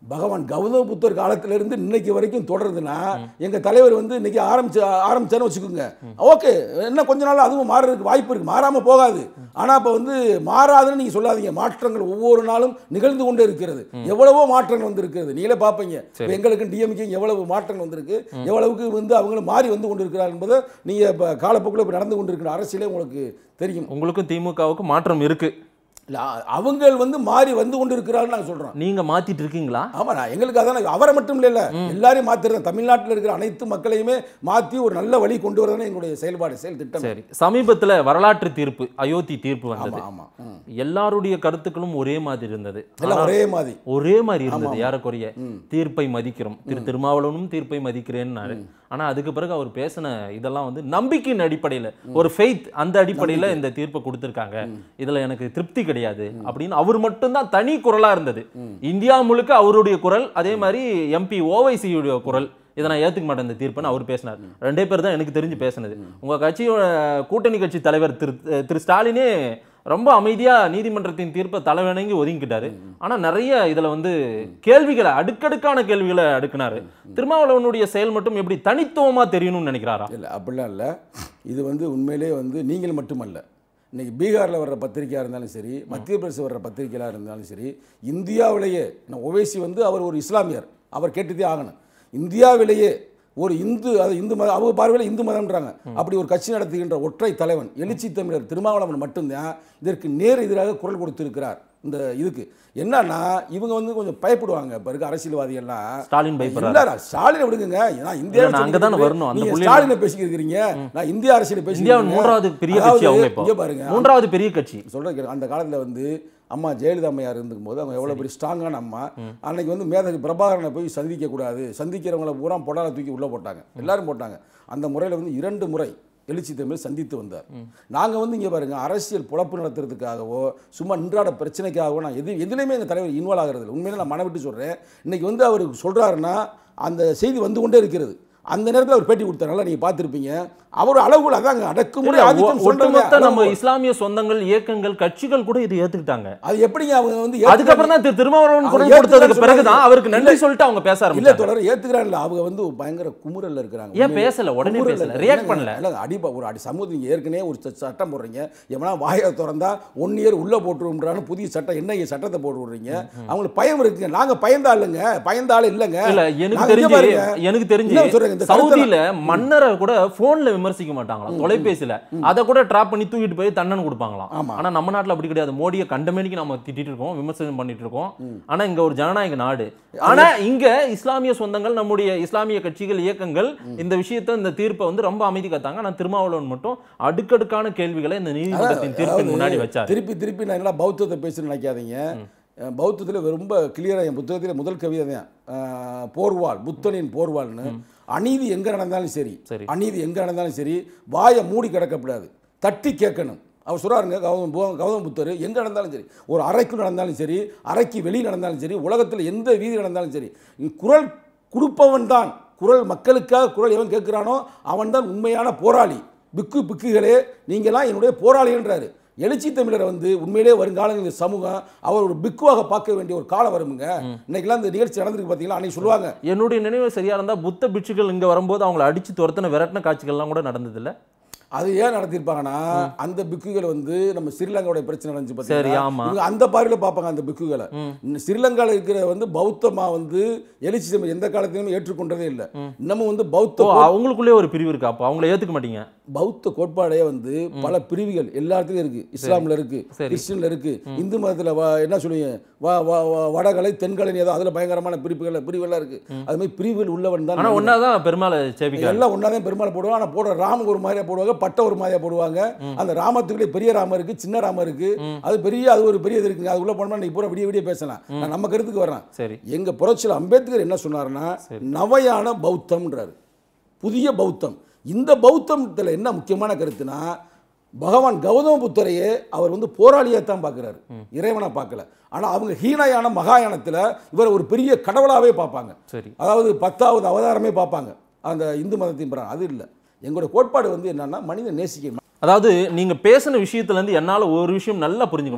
பகவான் கௌதம புத்தர் காலத்திலிருந்து இன்னைக்கு வரைக்கும் தொடருதுன்னா எங்க தலைவர் வந்து இன்னைக்கு ஆரம்பிச்சு ஆரம்பிச்சான்னு வச்சுக்கோங்க ஓகே என்ன கொஞ்ச நாள் அதுவும் மாறுறதுக்கு வாய்ப்பு இருக்கு மாறாம போகாது ஆனா இப்ப வந்து மாறாதுன்னு நீங்க சொல்லாதீங்க மாற்றங்கள் ஒவ்வொரு நாளும் நிகழ்ந்து கொண்டே இருக்கிறது எவ்வளவோ மாற்றங்கள் வந்து இருக்கிறது நீங்களே பார்ப்பீங்க இப்ப எங்களுக்கு டிஎம்கே எவ்வளவு மாற்றங்கள் வந்திருக்கு எவ்வளவுக்கு வந்து அவங்களும் மாறி வந்து கொண்டிருக்கிறார் என்பதை நீங்க இப்ப காலப்போக்கில் இப்ப நடந்து கொண்டிருக்கிற அரசியலே உங்களுக்கு தெரியும் உங்களுக்கும் திமுகவுக்கும் மாற்றம் இருக்கு இல்ல, அவங்க வந்து மாறி வந்து கொண்டிருக்கிறார்கள் நாங்க சொல்றோம் நீங்க மாத்திட்டு இருக்கீங்களா ஆமா நான் எங்களுக்கு அதான் அவரை மட்டும் இல்ல எல்லாரையும் மாத்திருந்தேன் தமிழ்நாட்டில் இருக்கிற அனைத்து மக்களையுமே மாத்தி ஒரு நல்ல வழி கொண்டு வரதானே எங்களுடைய செயல்பாடு செயல் திட்டம் சரி சமீபத்துல வரலாற்று தீர்ப்பு அயோத்தி தீர்ப்பு ஆமா வந்தது ஆமா ம். எல்லாருடைய கருத்துக்களும் ஒரே மாதிரி இருந்தது எல்லாம் ஒரே மாதிரி ஒரே மாதிரி இருந்தது ஏறக்குறைய தீர்ப்பை மதிக்கிறோம் திரு திருமாவளவனும் தீர்ப்பை மதிக்கிறேன்னாரு ஆனா அதுக்கு பிறகு அவர் பேசின இதெல்லாம் வந்து நம்பிக்கையின் அடிப்படையில ஒரு ஃபெய்த் அந்த அடிப்படையில இந்த தீர்ப்பை கொடுத்திருக்காங்க இதுல எனக்கு திருப்தி கிடையாது அப்படின்னு அவர் மட்டும்தான் தனி குரலா இருந்தது இந்தியா முழுக்க அவருடைய குரல் அதே மாதிரி எம்பி ஓவைசியுடைய குரல் இதை நான் ஏத்துக்க மாட்டேன் இந்த தீர்ப்புன்னு அவர் பேசினார் ரெண்டே பேர் தான் எனக்கு தெரிஞ்சு பேசினது உங்க கட்சியோட கூட்டணி கட்சி தலைவர் திரு திரு ஸ்டாலினே ரொம்ப அமைதியா நீதிமன்றத்தின் தீர்ப்பை தலைவணங்கி ஒதுங்கிட்டாரு ஆனா நிறைய இதுல வந்து கேள்விகளை அடுக்கடுக்கான கேள்விகளை அடுக்கினாரு திருமாவளவனுடைய செயல் மட்டும் எப்படி தனித்துவமா தெரியணும்னு நினைக்கிறாரா இல்லை அப்படிலாம் இல்லை இது வந்து உண்மையிலே வந்து நீங்கள் மட்டுமல்ல இன்னைக்கு பீகாரில் வர்ற பத்திரிக்கையாக இருந்தாலும் சரி மத்திய பிரதேச வர்ற பத்திரிக்கையாக இருந்தாலும் சரி இந்தியாவிலேயே நான் ஓவைசி வந்து அவர் ஒரு இஸ்லாமியர் அவர் கேட்டுதே ஆகணும் இந்தியாவிலேயே ஒரு இந்து அது இந்து மதம் அவங்க பார்வையில் இந்து மதம்ன்றாங்க அப்படி ஒரு கட்சி நடத்துகின்ற ஒற்றை தலைவன் எழுச்சி தமிழர் திருமாவளவன் மட்டும்தான் இதற்கு நேர் எதிராக குரல் கொடுத்திருக்கிறார் இந்த இதுக்கு என்னன்னா இவங்க வந்து கொஞ்சம் பயப்படுவாங்க இப்போ இருக்க அரசியல்வாதிகள்லாம் ஸ்டாலின் பயப்படுறாரு இல்லடா ஸ்டாலினை விடுங்க நான் இந்தியா இல்ல, நான் அங்கதானே வரணும். அந்த நீங்க புள்ளியில- ஸ்டாலினை பேசிக்கிறீங்க நான் இந்திய அரசியலை பேசி இந்தியாவின் மூன்றாவது பெரிய கட்சி அவங்க இப்போ இங்க பாருங்க மூன்றாவது பெரிய கட்சி சொல்றேன் கேளுங்க. அந்த காலத்துல வந்து அம்மா ஜெயலலிதா அம்மையார் இருந்துக்கும்போது அவங்க எவ்வளவு பெரிய ஸ்ட்ராங்கான அம்மா அன்னைக்கு வந்து மேதகு பிரபாகரனை போய் சந்திக்க கூடாது சந்திக்கிறவங்கள பூரா பொடால தூக்கி உள்ள போட்டாங்க எல்லாரும் போட்டாங்க அந்த முறையில வந்து இரண்டு முறை எழுச்சி தமிழ் சந்தித்து வந்தார் நாங்க வந்து இங்க பாருங்க அரசியல் புழப்பு நடத்துறதுக்காகவோ சும்மா நின்றாட பிரச்சனைக்காகவோ நான் எது எதுலையுமே எங்க தலைவர் இன்வால்வ் ஆகிறது இல்லை உண்மையில நான் மனவிட்டு சொல்றேன் இன்னைக்கு வந்து அவர் சொல்றாருன்னா அந்த செய்தி வந்து கொண்டே இருக்கிறது அந்த நேரத்தில் அவர் பேட்டி கொடுத்தார் நல்லா நீங்க பார்த்திருப்பீங்க அவர் அளவுகள் அதாங்க அடக்குமுறை ஆதிக்கம் சொல்றவங்க ஒட்டுமொத்த நம்ம அளவுகோல். இஸ்லாமிய சொந்தங்கள் இயக்கங்கள் கட்சிகள் கூட இது ஏத்துக்கிட்டாங்க அது எப்படிங்க அவங்க வந்து அதுக்கப்புறம் தான் திரு திருமாவளவன் அவங்க குரல் கொடுத்ததுக்கு ஏத்துக்கிறான்னு பிறகுதான் சொன்னாங்க. அவருக்கு நன்றி இல்ல. சொல்லிட்டு அவங்க பேச இல்ல ஆரம்பிச்சாங்க தொடர் ஏத்துக்கிறாங்கல்ல அவங்க வந்து பயங்கர குமுறல்ல இருக்கிறாங்க ஏன் உண்மையிலே. பேசல? உடனே குமுறல்ல பேசல. இல்ல. react இல்லைங்க, பண்ணல. இல்லைங்க, அடிப்பா ஒரு அடி சமூகத்துக்கு நீங்க ஏற்கனவே ஒரு ச- சட்டம் போடுறீங்க எவனா வாயை திறந்தா ஒன் இயர் உள்ள போட்டுருன்றான்னு புதிய சட்டம் என்ன இங்க சட்டத்தை போட்டு விடுறீங்க அவங்களுக்கு பயம் இருக்குங்க நாங்க பயந்த ஆளுங்க பயந்த ஆள் இல்லைங்க இல்ல எனக்கு நாங்க இங்க தெரிஞ்சு பாருங்க. எனக்கு தெரிஞ்சு இன்னும் சொல்றேங்க, இந்த கருத்தை சவுதியில மன்னரை கூட போன்ல விமர்சிக்க மாட்டாங்களாம் தொலைபேசியில அத கூட டிராப் பண்ணி தூக்கிட்டு போய் தண்டனை கொடுப்பாங்களாம் ஆமா. ஆனா நம்ம நாட்டுல அப்படி கிடையாது மோடியை கண்டமேனிக்கு நம்ம திட்டிட்டு இருக்கோம் விமர்சனம் பண்ணிட்டு இருக்கோம் ஆனா இங்க ஒரு ஜனநாயக நாடு ஆனா இங்க இஸ்லாமிய சொந்தங்கள் நம்முடைய இஸ்லாமிய கட்சிகள் இயக்கங்கள் இந்த விஷயத்த இந்த தீர்ப்பை வந்து ரொம்ப அமைதி காத்தாங்க ஆனா திருமாவளவன் மட்டும் அடுக்கடுக்கான கேள்விகளை இந்த நீதிமன்றத்தின் தீர்ப்பின் அதாவது முன்னாடி வச்சாரு திருப்பி திருப்பி நான் என்ன பௌத்தத்தை பேசுன்னு நினைக்காதீங்க அஹ் பௌத்தத்தில் ரொம்ப கிளியராக என் புத்தகத்தில் முதல் கவிதை தான் அஹ் போர்வாள் புத்தனின் போர்வாள்னு அநீதி எங்கே நடந்தாலும் சரி சரி. அநீதி எங்கே நடந்தாலும் சரி வாயை மூடி கிடக்கப்படாது தட்டி கேட்கணும் அவர் சொல்றாருங்க கௌதம் பு- கௌதம் புத்தர் எங்கே நடந்தாலும் சரி ஒரு அறைக்கு நடந்தாலும் சரி அறைக்கு வெளியே நடந்தாலும் சரி உலகத்தில் எந்த வீதி நடந்தாலும் சரி குரல் கொடுப்பவன் தான் குரல் மக்களுக்காக குரல் எவன் கேட்குறானோ அவன் தான் உண்மையான போராளி பிக்கு பிக்குகளே நீங்களாம் என்னுடைய போராளின்றாரு எழுச்சி தமிழரை வந்து உண்மையிலே வருங்காலங்களில் இந்த சமூகம் அவர் ஒரு பிக்குவாக பார்க்க வேண்டிய ஒரு காலம் வருமுங்க இன்னைக்கெல்லாம் இந்த நிகழ்ச்சி நடந்திருக்கு பார்த்தீங்களா அன்னைக்கு சொல்லுவாங்க என்னுடைய நினைவு சரியா இருந்தா புத்த பிட்சுகள் இங்க வரும்போது அவங்களை அடிச்சு துரத்தின விரட்டின காட்சிகள்லாம் கூட நடந்தது இல்ல அது ஏன் நடத்திருப்பாங்கன்னா அந்த பிக்குகள் வந்து நம்ம ஸ்ரீலங்காவுடைய பிரச்சனை நடந்துச்சு சரி, பார்த்தீங்களா ஆமா. இவங்க அந்த பார்வையில் பார்ப்பாங்க அந்த பிக்குகளை இன்னும் ஸ்ரீலங்காவில் இருக்கிற வந்து பௌத்தமா வந்து எழுச்சி தமிழ் எந்த காலத்திலுமே ஏற்றுக்கொண்டதே இல்லை இன்னமும் வந்து ஓ பௌத்த அவங்களுக்குள்ளே ஒரு பிரிவு இருக்கா அப்போ அவங்கள ஏத்துக்க மாட்டீங்க பௌத்த கோட்பாடே வந்து பல பிரிவுகள் எல்லா இடத்துலயும் இருக்கு இஸ்லாம்ல இருக்கு சரி. கிறிஸ்டின்ல இருக்கு இந்து மதத்துல வ- என்ன சொல்லுவீங்க வ- வ- வ- வடகலை தென்கலை ஏதோ அதுல பயங்கரமான பிரிவுகள் பிரிவுகள்லாம் இருக்கு அது மாதிரி பிரிவுகள் உள்ளவன் தான் ஆனா ஒன்னாதான் பெருமாளை சேவிக்காரு எல்லாம் ஒன்னாதான் பெருமாள் போடுவாங்க ஆனா போடுற ராம ஒரு மாதிரியா போடுவாங்க பட்டை ஒரு மாதிரியா போடுவாங்க அந்த ராமத்துக்குள்ளே பெரிய ராமம் இருக்கு சின்ன ராமம் இருக்கு அது பெரிய அது ஒரு பெரிய இது இருக்குங்க அது உள்ள போனோம்னா நீ பூரா விடிய விடிய பேசலாம் நான் நம்ம கருத்துக்கு வர்றேன் சரி எங்க புரட்சியில் அம்பேத்கர் என்ன சொன்னாருன்னா நவயான பௌத்தம்ன்றாரு புதிய பௌத்தம் இந்த பௌத்தத்தில் என்ன முக்கியமான கருத்துனா பகவான் கௌதம புத்தரையே அவர் வந்து போராளியாக தான் பார்க்குறாரு இறைவனை பார்க்கல ஆனால் அவங்க ஹீனயான மகாயானத்தில் இவர் ஒரு பெரிய கடவுளாகவே பார்ப்பாங்க சரி அதாவது பத்தாவது அவதாரமே பார்ப்பாங்க அந்த இந்து மதத்தின் பிரகாரம் அது இல்லை எங்களோட கோட்பாடு வந்து என்னன்னா மனிதன் நேசிக்கணும் அதாவது நீங்க பேசின விஷயத்துல இருந்து என்னால ஒரு விஷயம் நல்லா புரிஞ்சுக்க முடியாது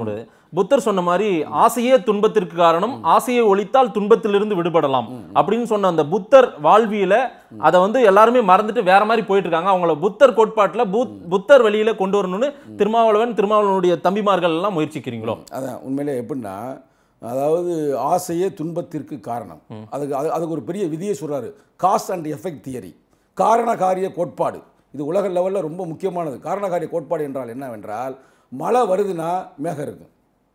புத்தர் சொன்ன மாதிரி ஆசையே துன்பத்திற்கு காரணம் ஆசையை ஒழித்தால் துன்பத்திலிருந்து விடுபடலாம் அப்படின்னு சொன்ன அந்த புத்தர் வாழ்வியல அதை வந்து எல்லாருமே மறந்துட்டு வேற மாதிரி போயிட்டு இருக்காங்க அவங்கள புத்தர் கோட்பாட்டுல புத்- புத்தர் வழியில கொண்டு வரணும்னு திருமாவளவன் திருமாவளவனுடைய தம்பிமார்கள் எல்லாம் முயற்சிக்கிறீங்களோ அதான் உண்மையிலே எப்படின்னா அதாவது ஆசையே துன்பத்திற்கு காரணம் அதுக்கு அது அதுக்கு ஒரு பெரிய விதியை சொல்றாரு காஸ் அண்ட் எஃபெக்ட் தியரி காரண காரிய கோட்பாடு இது உலக லெவலில் ரொம்ப முக்கியமானது காரண காரிய கோட்பாடு என்றால் என்னவென்றால் மழை வருதுன்னா மேகம் இருக்கும்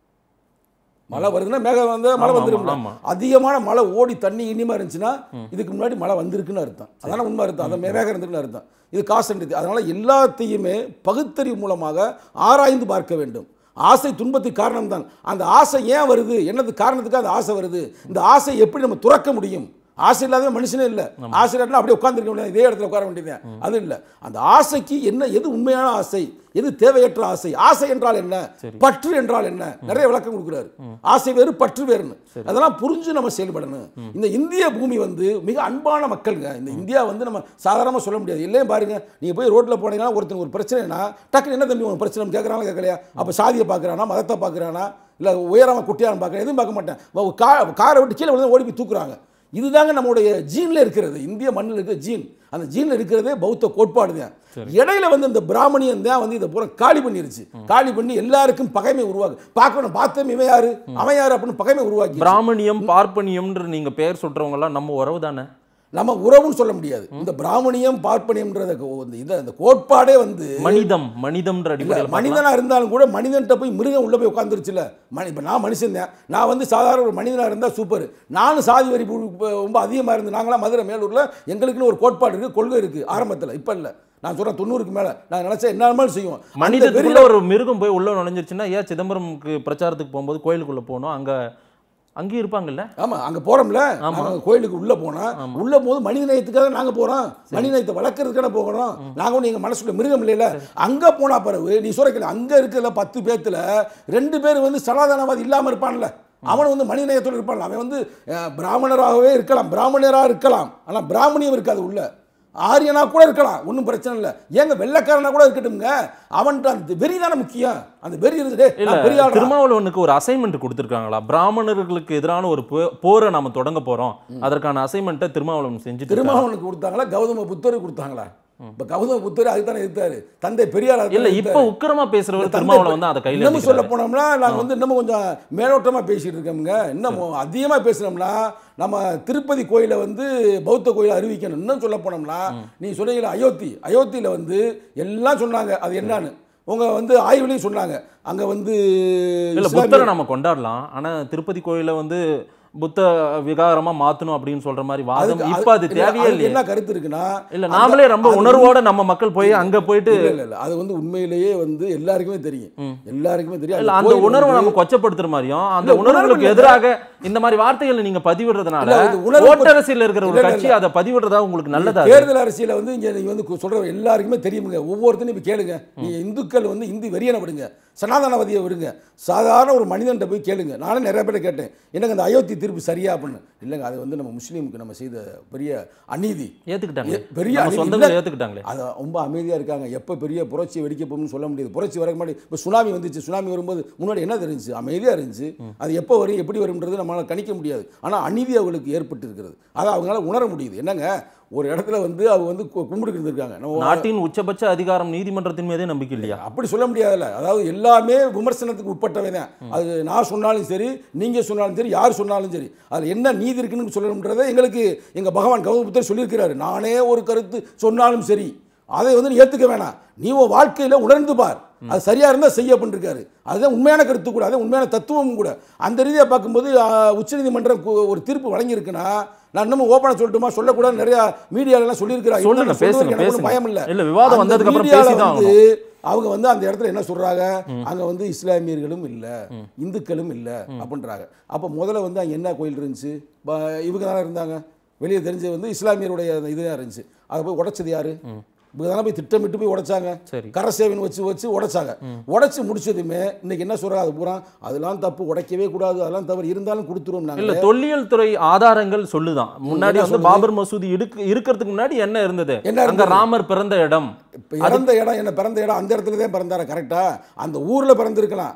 மழை வருதுன்னா மேகம் வந்து மழை ஆமா, வந்துடும் ஆமா. அதிகமான மழை ஓடி தண்ணி இனிமா இருந்துச்சுன்னா இதுக்கு முன்னாடி மழை வந்திருக்குன்னு அர்த்தம் அதான உண்மை அர்த்தம் அதை மேகம் இருந்துக்குன்னு அர்த்தம் இது காசு அதனால எல்லாத்தையுமே பகுத்தறிவு மூலமாக ஆராய்ந்து பார்க்க வேண்டும் ஆசை துன்பத்துக்கு காரணம் தான் அந்த ஆசை ஏன் வருது என்னது காரணத்துக்கு அந்த ஆசை வருது இந்த ஆசை எப்படி நம்ம துறக்க முடியும் ஆசை இல்லாத மனுஷனே இல்லை ஆசை இல்லாட்டினா அப்படியே உட்காந்துருக்க முடியாது இதே இடத்துல உட்கார வேண்டியது அது இல்லை அந்த ஆசைக்கு என்ன எது உண்மையான ஆசை எது தேவையற்ற ஆசை ஆசை என்றால் என்ன பற்று என்றால் என்ன நிறைய விளக்கம் கொடுக்குறாரு ஆசை வேறு பற்று வேறுன்னு அதெல்லாம் புரிஞ்சு நம்ம செயல்படணும் இந்த இந்திய பூமி வந்து மிக அன்பான மக்களுங்க இந்த இந்தியா வந்து நம்ம சாதாரணமாக சொல்ல முடியாது இல்லையே பாருங்க நீங்க போய் ரோட்ல போனீங்கன்னா ஒருத்தங்க ஒரு பிரச்சனைனா டக்குனு என்ன தம்பி உனக்கு பிரச்சனை கேட்குறாங்களா கேட்கலையா அப்போ சாதியை பார்க்குறானா மதத்தை பார்க்குறானா இல்லை உயரமாக குட்டியான பார்க்குறேன் எதுவும் பார்க்க மாட்டேன் வா, கா காரை விட்டு கீழே விழுந்து ஓடி போய் தூக்குறாங்க இதுதாங்க நம்மளுடைய ஜீன்ல இருக்கிறது இந்திய மண்ணில் இருக்கிற ஜீன் அந்த ஜீன்ல இருக்கிறதே பௌத்த கோட்பாடு தான் இடையில வந்து இந்த பிராமணியன் தான் வந்து இதை பூரா காலி பண்ணிருச்சு காலி பண்ணி எல்லாருக்கும் பகைமை உருவாக்கு பார்க்கணும் பார்த்தோம் இவன் யாரு அவன் யாரு அப்படின்னு பகைமை உருவாக்கி பிராமணியம் பார்ப்பனியம்ன்ற நீங்க பெயர் சொல்றவங்க எல்லாம் நம்ம உறவு தானே நம்ம உறவுன்னு சொல்ல முடியாது இந்த பிராமணியம் பார்ப்பனியம்ன்றத இந்த இதை இந்த கோட்பாடே வந்து மனிதம் மனிதம்ன்ற இல்ல, அடிப்படையில் பார்க்கலாம். மனிதனா இருந்தாலும் கூட மனிதன்ட்ட போய் மிருகம் உள்ள போய் உட்காந்துருச்சுல மனி இப்போ நான் மனுஷன் தான் நான் வந்து சாதாரண ஒரு மனிதனா இருந்தா சூப்பர் நானும் சாதி வரி பு- பு- ரொம்ப அதிகமா இருந்து நாங்களாம் மதுரை மேலூர்ல எங்களுக்குன்னு ஒரு கோட்பாடு இருக்கு கொள்கை இருக்கு ஆரம்பத்துல இப்ப இல்ல நான் சொல்றேன் தொண்ணூறுக்கு மேல நான் நினைச்சா என்ன வேணாலும் செய்வோம் அந்த மனிதத்துக்குள்ள வெறியில- ஒரு மிருகம் போய் உள்ள நுழைஞ்சிருச்சுன்னா ஏன் சிதம்பரம்க்கு பிரச்சாரத்துக்கு போகும்போது கோயிலுக்குள்ள போகணும் அங்க அங்கேயும் இருப்பாங்கல்ல ஆமா அங்க போறோம்ல நாங்க கோயிலுக்கு உள்ள போனா உள்ள போது மனித நேயத்துக்காக நாங்க போறோம் மனித நேயத்தை வளர்க்கறதுக்கான போகிறோம் நாங்க ஒண்ணு எங்க மனசுல மிருகம் இல்லையில அங்க போனா பிறகு நீ சொல்றீங்க அங்க இருக்கிற பத்து பேத்துல ரெண்டு பேர் வந்து சனாதனவாதி இல்லாம இருப்பான்ல அவன் வந்து மனித நேயத்தோட இருப்பான் அவன் வந்து அஹ், பிராமணராகவே இருக்கலாம் பிராமணராக இருக்கலாம் ஆனா பிராமணியம் இருக்காது உள்ள ஆரியனா கூட இருக்கலாம் ஒன்றும் பிரச்சனை இல்லை ஏங்க வெள்ளைக்காரனா கூட இருக்கட்டும்ங்க அவன்கிட்ட அந்த வெறி தானே முக்கியம் அந்த வெறி இருந்துட்டு இல்ல நான் பெரிய ஆள்டா. திருமாவளவனுக்கு ஒரு அசைன்மெண்ட் கொடுத்துருக்காங்களா பிராமணர்களுக்கு எதிரான ஒரு போ- போரை நாம தொடங்க போறோம் அதற்கான அசைன்மெண்ட்டை திருமாவளவன் செஞ்சுட்டு இருக்காரு. திருமாவளவனுக்கு கொடுத்தாங்களா கௌதம புத்தருக்கு கொடுத்தாங்களா இப்ப கௌதம புத்தர் அதுதானே எதிர்த்தாரு தந்தை பெரியார் அதுதானே இல்ல இப்ப எதிர்த்தாரு. உக்கிரமா பேசுறவர் தந்தை திருமாவளவன் தான் அதை கையில இன்னமும் சொல்ல எடுத்துக்கிறாரு. போனோம்னா நாங்க வந்து இன்னமும் கொஞ்சம் மேலோட்டமா பேசிட்டு இருக்கோம்ங்க இன்னமும் அதிகமா பேசினோம்னா நம்ம திருப்பதி கோயிலை வந்து பௌத்த கோயிலை அறிவிக்கணும் இன்னும் சொல்ல போனோம்னா நீ சொன்னீங்களா அயோத்தி அயோத்தியில வந்து எல்லாம் சொன்னாங்க அது என்னன்னு உங்க வந்து ஆய்வுலையும் சொன்னாங்க அங்க வந்து இல்ல இஸ்லாமிய- புத்தரை நம்ம கொண்டாடலாம் ஆனா திருப்பதி கோயிலை வந்து புத்த விகாரமா மாத்தணும் அப்படின்னு சொல்ற மாதிரி வாதம் அதுக்கு- இப்ப அது இல்ல, தேவையே அதுக்கு இல்லையே என்ன கருத்து இருக்குன்னா இல்ல அந்த- நாமளே ரொம்ப அது உணர்வோட நம்ம மக்கள் போய் அங்க போயிட்டு இல்ல இல்ல இல்ல அது வந்து உண்மையிலேயே வந்து எல்லாருக்குமே தெரியும் எல்லாருக்குமே தெரியும் இல்ல அந்த அந்த கோயில் உணர்வை வந்து- நம்ம கொச்சப்படுத்துற மாதிரியும் அந்த இல்ல, உணர்வு உணர்வுகளுக்கு இல்ல. எதிராக இந்த மாதிரி வார்த்தைகளை நீங்க பதிவிடுறதுனால இல்ல, இது உணர்வு பத்தி- ஓட்டரசியில் இருக்கிற ஒரு இல்ல, இல்ல, கட்சி இல்ல. அதை பதிவிடுறதா உங்களுக்கு நல்லதா அது? தேர்தல் அரசியல வந்து இங்க நீங்க வந்து கு- சொல்ற எல்லாருக்குமே தெரியுமுங்க ஒவ்வொருத்தரும் இப்ப கேளுங்க நீங்க இந்துக்கள் வந்து இந்து வெறியனை விடுங்க சனாதனவாதியை விடுங்க சாதாரண ஒரு மனிதன்ட்ட போய் கேளுங்க நானும் நிறைய பேரை கேட்டேன் எனக்கு அந்த அயோத்தி தீர்ப்பு சரியா அப்படின்னு இல்லைங்க அது வந்து நம்ம முஸ்லீமுக்கு நம்ம செய்த பெரிய அநீதி ஏத்துக்கிட்டாங்க ஏ, பெரிய நம்ம அநீதி. சொந்தங்கள் இல்ல. ஏத்துக்கிட்டாங்களே அது ரொம்ப அமைதியாக இருக்காங்க எப்போ பெரிய புரட்சி வெடிக்க போகும்னு சொல்ல முடியாது புரட்சி வரக்கு முன்னாடி இப்போ சுனாமி வந்துச்சு சுனாமி வரும்போது முன்னாடி என்ன தெரிஞ்சுச்சு அமைதியாக இருந்துச்சு அது எப்போ வரும் எப்படி வரும்ன்றது நம்மளால் கணிக்க முடியாது ஆனால் அநீதி அவங்களுக்கு ஏற்பட்டு இருக்கிறது அதை அவங்களால உணர முடியுது என்னங்க ஒரு இடத்துல வந்து அவங்க வந்து கு- கும்பிட்டுக்கிட்டு இருக்காங்க நம்ம நாட்டின் உச்சபட்ச அதிகாரம் நீதிமன்றத்தின் மீதே நம்பிக்கை இல்லையா அப்படி சொல்ல முடியாதுல்ல அதாவது எல்லாமே விமர்சனத்துக்கு உட்பட்டவை தான் அது நான் சொன்னாலும் சரி நீங்கள் சொன்னாலும் சரி யார் சொன்னாலும் சரி அதில் என்ன நீதி இருக்குன்னு சொல்லணுன்றதை எங்களுக்கு எங்கள் பகவான் கௌதம புத்தர் சொல்லியிருக்கிறாரு நானே ஒரு கருத்து சொன்னாலும் சரி அதை வந்து நீ ஏற்றுக்க வேணாம் நீ உன் வாழ்க்கையில் உணர்ந்து பார் அது சரியாக இருந்தால் செய்ய பண்ணிருக்காரு அதுதான் உண்மையான கருத்து கூட அதுதான் உண்மையான தத்துவமும் கூட அந்த ரீதியாக பார்க்கும்போது ஆஹ், உச்சநீதிமன்றம் கு- ஒரு தீர்ப்பு வழங்கியிருக்குன்னா நான் இன்னமும் ஓப்பனாக சொல்லட்டுமா சொல்லக்கூடாது நிறைய மீடியாலெல்லாம் சொல்லியிருக்கிறாங்க சொல்லுங்க, இருந்தாலும் சொல்றதுக்கு பேசுங்க, எனக்கு ஒண்ணும் பேசுங்க. பயம் இல்லை இல்ல, விவாதம் அந்த வந்ததுக்கு அப்புறம் மீடியால பேசிதான் வந்து அவங்க வந்து அந்த இடத்துல என்ன சொல்றாங்க அங்க வந்து இஸ்லாமியர்களும் இல்ல இந்துக்களும் இல்ல அப்படின்றாங்க அப்ப முதல்ல வந்து அங்க என்ன கோயில் இருந்துச்சு ப- இவங்க தானே இருந்தாங்க வெளியே தெரிஞ்சது வந்து இஸ்லாமியருடைய அந்த இதுதான் இருந்துச்சு அதை போய் உடைச்சது யாரு இவங்க தானே போய் திட்டமிட்டு போய் உடைச்சாங்க சரி. கரசேவன் வச்சு வச்சு உடைச்சாங்க உடைச்சு முடிச்சதுமே இன்னைக்கு என்ன சொல்றாங்க அது பூரா அதெல்லாம் தப்பு உடைக்கவே கூடாது அதெல்லாம் தவறு இருந்தாலும் கொடுத்துருவோம் இல்ல நாங்க தொல்லியல் துறை ஆதாரங்கள் சொல்லுதான் முன்னாடி என்ன வந்து சொல்லுது? பாபர் மசூதி இருக்கு இருக்கிறதுக்கு முன்னாடி என்ன இருந்தது என்ன அங்க இருந்தது? ராமர் பிறந்த இடம் இப்போ இறந்த இடம் என்ன பிறந்த இடம் அந்த இடத்துல தான் பிறந்தாரு கரெக்டா அந்த ஊர்ல பிறந்திருக்கலாம்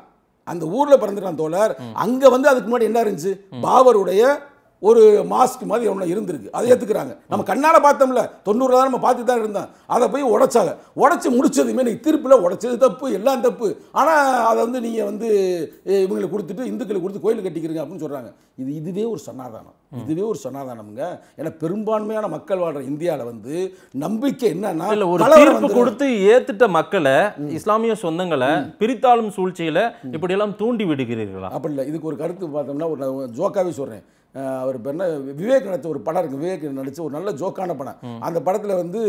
அந்த ஊர்ல பிறந்துட்டான் தோழர் அங்க வந்து அதுக்கு முன்னாடி என்ன இருந்துச்சு பாபருடைய ஒரு மாஸ்க் மாதிரி ஒன்று இருந்திருக்கு அதை ஏத்துக்கிறாங்க நம்ம கண்ணால பார்த்தோம்ல தொண்ணூறுல தான் நம்ம பார்த்து தான் இருந்தோம் அதை போய் உடைச்சாங்க உடைச்சு முடிச்சதுமே நீ தீர்ப்பில் உடைச்சது தப்பு எல்லாம் தப்பு ஆனா அதை வந்து நீங்க வந்து அஹ், இவங்களுக்கு கொடுத்துட்டு இந்துக்களுக்கு கொடுத்து கோயில் கட்டிக்கிறீங்க அப்படின்னு சொல்றாங்க இது இதுவே ஒரு சனாதானம் இதுவே ஒரு சனாதானம்ங்க ஏன்னா பெரும்பான்மையான மக்கள் வாழ்ற இந்தியால வந்து நம்பிக்கை என்னன்னா இல்ல ஒரு கலவரம் தீர்ப்பு வந்துரும். கொடுத்து ஏத்துட்ட மக்களை இஸ்லாமிய சொந்தங்களை பிரித்தாளும் சூழ்ச்சியில இப்படி எல்லாம் தூண்டி விடுகிறீர்களா அப்படி இல்லை இதுக்கு ஒரு கருத்து பார்த்தோம்னா ஒரு நான் ஜோக்காவே சொல்கிறேன் அவர் பேர் என்ன விவேக் நடிச்ச ஒரு படம் இருக்கு விவேக் நடிச்ச ஒரு நல்ல ஜோக்கான படம் அந்த படத்தில் வந்து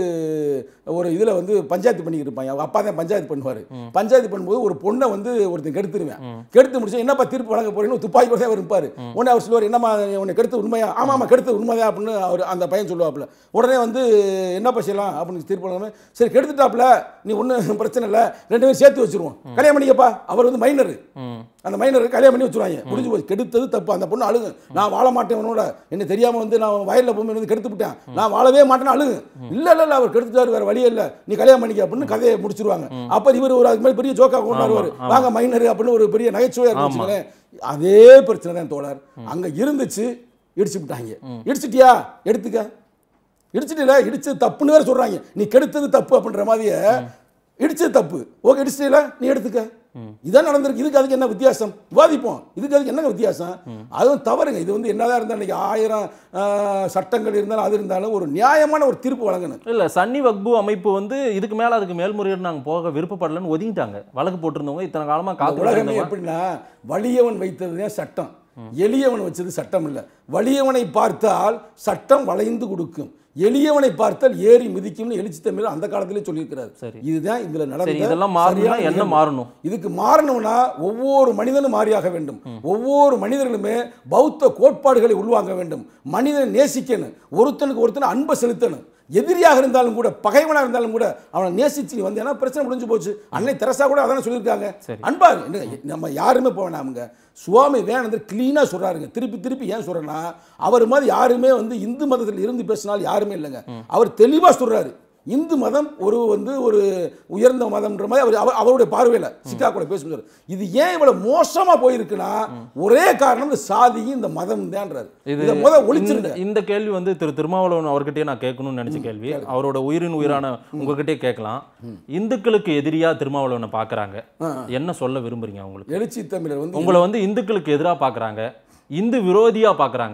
ஒரு இதில் வந்து பஞ்சாயத்து பண்ணிக்கிட்டு இருப்பாங்க அவங்க அப்பா தான் பஞ்சாயத்து பண்ணுவார் பஞ்சாயத்து பண்ணும்போது ஒரு பொண்ணை வந்து ஒருத்தன் கெடுத்துருவேன் கெடுத்து முடிச்சு என்னப்பா தீர்ப்பு வழங்க போறீங்கன்னு துப்பாக்கி கூட அவர் இருப்பார் உடனே அவர் சொல்லுவார் என்னம்மா உன்னை கெடுத்து உண்மையா ஆமாம் ஆமாம் கெடுத்து உண்மையா அப்படின்னு அவர் அந்த பையன் சொல்லுவாப்புல உடனே வந்து என்னப்பா செய்யலாம் அப்படின்னு தீர்ப்பு வழங்காம சரி கெடுத்துட்டாப்புல நீ ஒன்றும் பிரச்சனை இல்லை ரெண்டு பேரும் சேர்த்து வச்சிருவோம் கல்யாணம் பண்ணிக்கப்பா அவர் வந்து மைனர் அந்த மைனர் கல்யாணம் பண்ணி வச்சுருவாங்க முடிஞ்சு போச்சு கெடுத்தது தப்பு அந்த பொண்ணு அழுகு நான் வாழ மாட்டேன் உன்னோட என்ன தெரியாம வந்து நான் வயலில் போகும்போது வந்து கெடுத்து விட்டேன் நான் வாழவே மாட்டேன்னு அழுகு இல்ல இல்ல இல்ல அவர் கெடுத்துட்டாரு வேற வழியே இல்ல நீ கல்யாணம் பண்ணிக்க அப்படின்னு கதையை முடிச்சிருவாங்க அப்ப இவர் ஒரு அதுக்கு மேல பெரிய ஜோக்கா கொண்டாடுவார் வாங்க மைனர் அப்படின்னு ஒரு பெரிய நகைச்சுவையா இருந்துச்சுங்களே அதே பிரச்சனை தான் தோழர் அங்க இருந்துச்சு இடிச்சு விட்டாங்க இடிச்சிட்டியா எடுத்துக்க இடிச்சிட்டில இடிச்சது தப்புன்னு வேற சொல்றாங்க நீ கெடுத்தது தப்பு அப்படின்ற மாதிரியே இடிச்சது தப்பு ஓகே இடிச்சிட்டில நீ எடுத்துக்க இதான் நடந்திருக்கு இதுக்கு அதுக்கு என்ன வித்தியாசம் விவாதிப்போம் இதுக்கு அதுக்கு என்னங்க வித்தியாசம் அதுவும் தவறுங்க இது வந்து என்னதான் இருந்தாலும் இன்னைக்கு ஆயிரம் ஆஹ், சட்டங்கள் இருந்தாலும் அது இருந்தாலும் ஒரு நியாயமான ஒரு தீர்ப்பு வழங்கணும் இல்ல சன்னி வக்பு அமைப்பு வந்து இதுக்கு மேல அதுக்கு மேல்முறையீடு நாங்க போக விருப்பப்படலன்னு ஒதுங்கிட்டாங்க வழக்கு போட்டிருந்தவங்க இத்தனை காலமா இந்த காத்து உலகமே இருந்தவங்க. எப்படின்னா வலியவன் வைத்ததுதான் சட்டம் எளியவன் வச்சது சட்டம் இல்லை வலியவனை பார்த்தால் சட்டம் வளைந்து கொடுக்கும் எளியவனை பார்த்தால் ஏறி மிதிக்கும்னு எழுச்சி தமிழ் அந்த காலத்திலே சொல்லியிருக்கிறார் சரி. இதுதான் இதுல சரி நடந்த இதெல்லாம் மாறணும்னா சரியான என்ன நிகழ்வு. மாறணும் இதுக்கு மாறணும்னா ஒவ்வொரு மனிதனும் மாறியாக வேண்டும் ஒவ்வொரு மனிதர்களுமே பௌத்த கோட்பாடுகளை உள்வாங்க வேண்டும் மனிதனை நேசிக்கணும் ஒருத்தனுக்கு ஒருத்தன் அன்பை செலுத்தணும் எதிரியாக இருந்தாலும் கூட பகைவனாக இருந்தாலும் கூட அவனை நேசிச்சு நீ வந்தேன்னா பிரச்சனை முடிஞ்சு போச்சு அன்னை தெரசா கூட அதானே சொல்லியிருக்காங்க சரி. அன்பா இரு. என்னங்க, நம்ம யாருமே போக வேணாமுங்க சுவாமி வேணந்தர் கிளீனாக சொல்றாருங்க திருப்பி திருப்பி ஏன் சொல்றேன்னா அவர் மாதிரி யாருமே வந்து இந்து மதத்தில் இருந்து பேசினால் யாருமே இல்லைங்க அவர் தெளிவாக சொல்றாரு இந்து மதம் ஒரு வந்து ஒரு உயர்ந்த மதம்ன்ற மாதிரி அவர் அவர்- அவருடைய பார்வையில் சிக்கா கூட பேசுகிறார் இது ஏன் இவ்வளவு மோசமா போயிருக்குன்னா ஒரே காரணம் இந்த சாதியும் இந்த மதம் தான்றாரு இது இதை முத ஒழிச்சிருங்க இந்த- இந்த கேள்வி வந்து திரு திருமாவளவன் அவர்கிட்டயே நான் கேட்கணும்னு நினைச்ச கேள்வி அவரோட உயிரின் உயிரான உங்ககிட்டயே கேட்கலாம் இந்துக்களுக்கு எதிரியா திருமாவளவனை பாக்குறாங்க என்ன சொல்ல விரும்புறீங்க அவங்களுக்கு எழுச்சி தமிழர் வந்து உங்களை வந்து இந்துக்களுக்கு எதிரா பாக்குறாங்க இந்து விரோதியா பாக்குறாங்க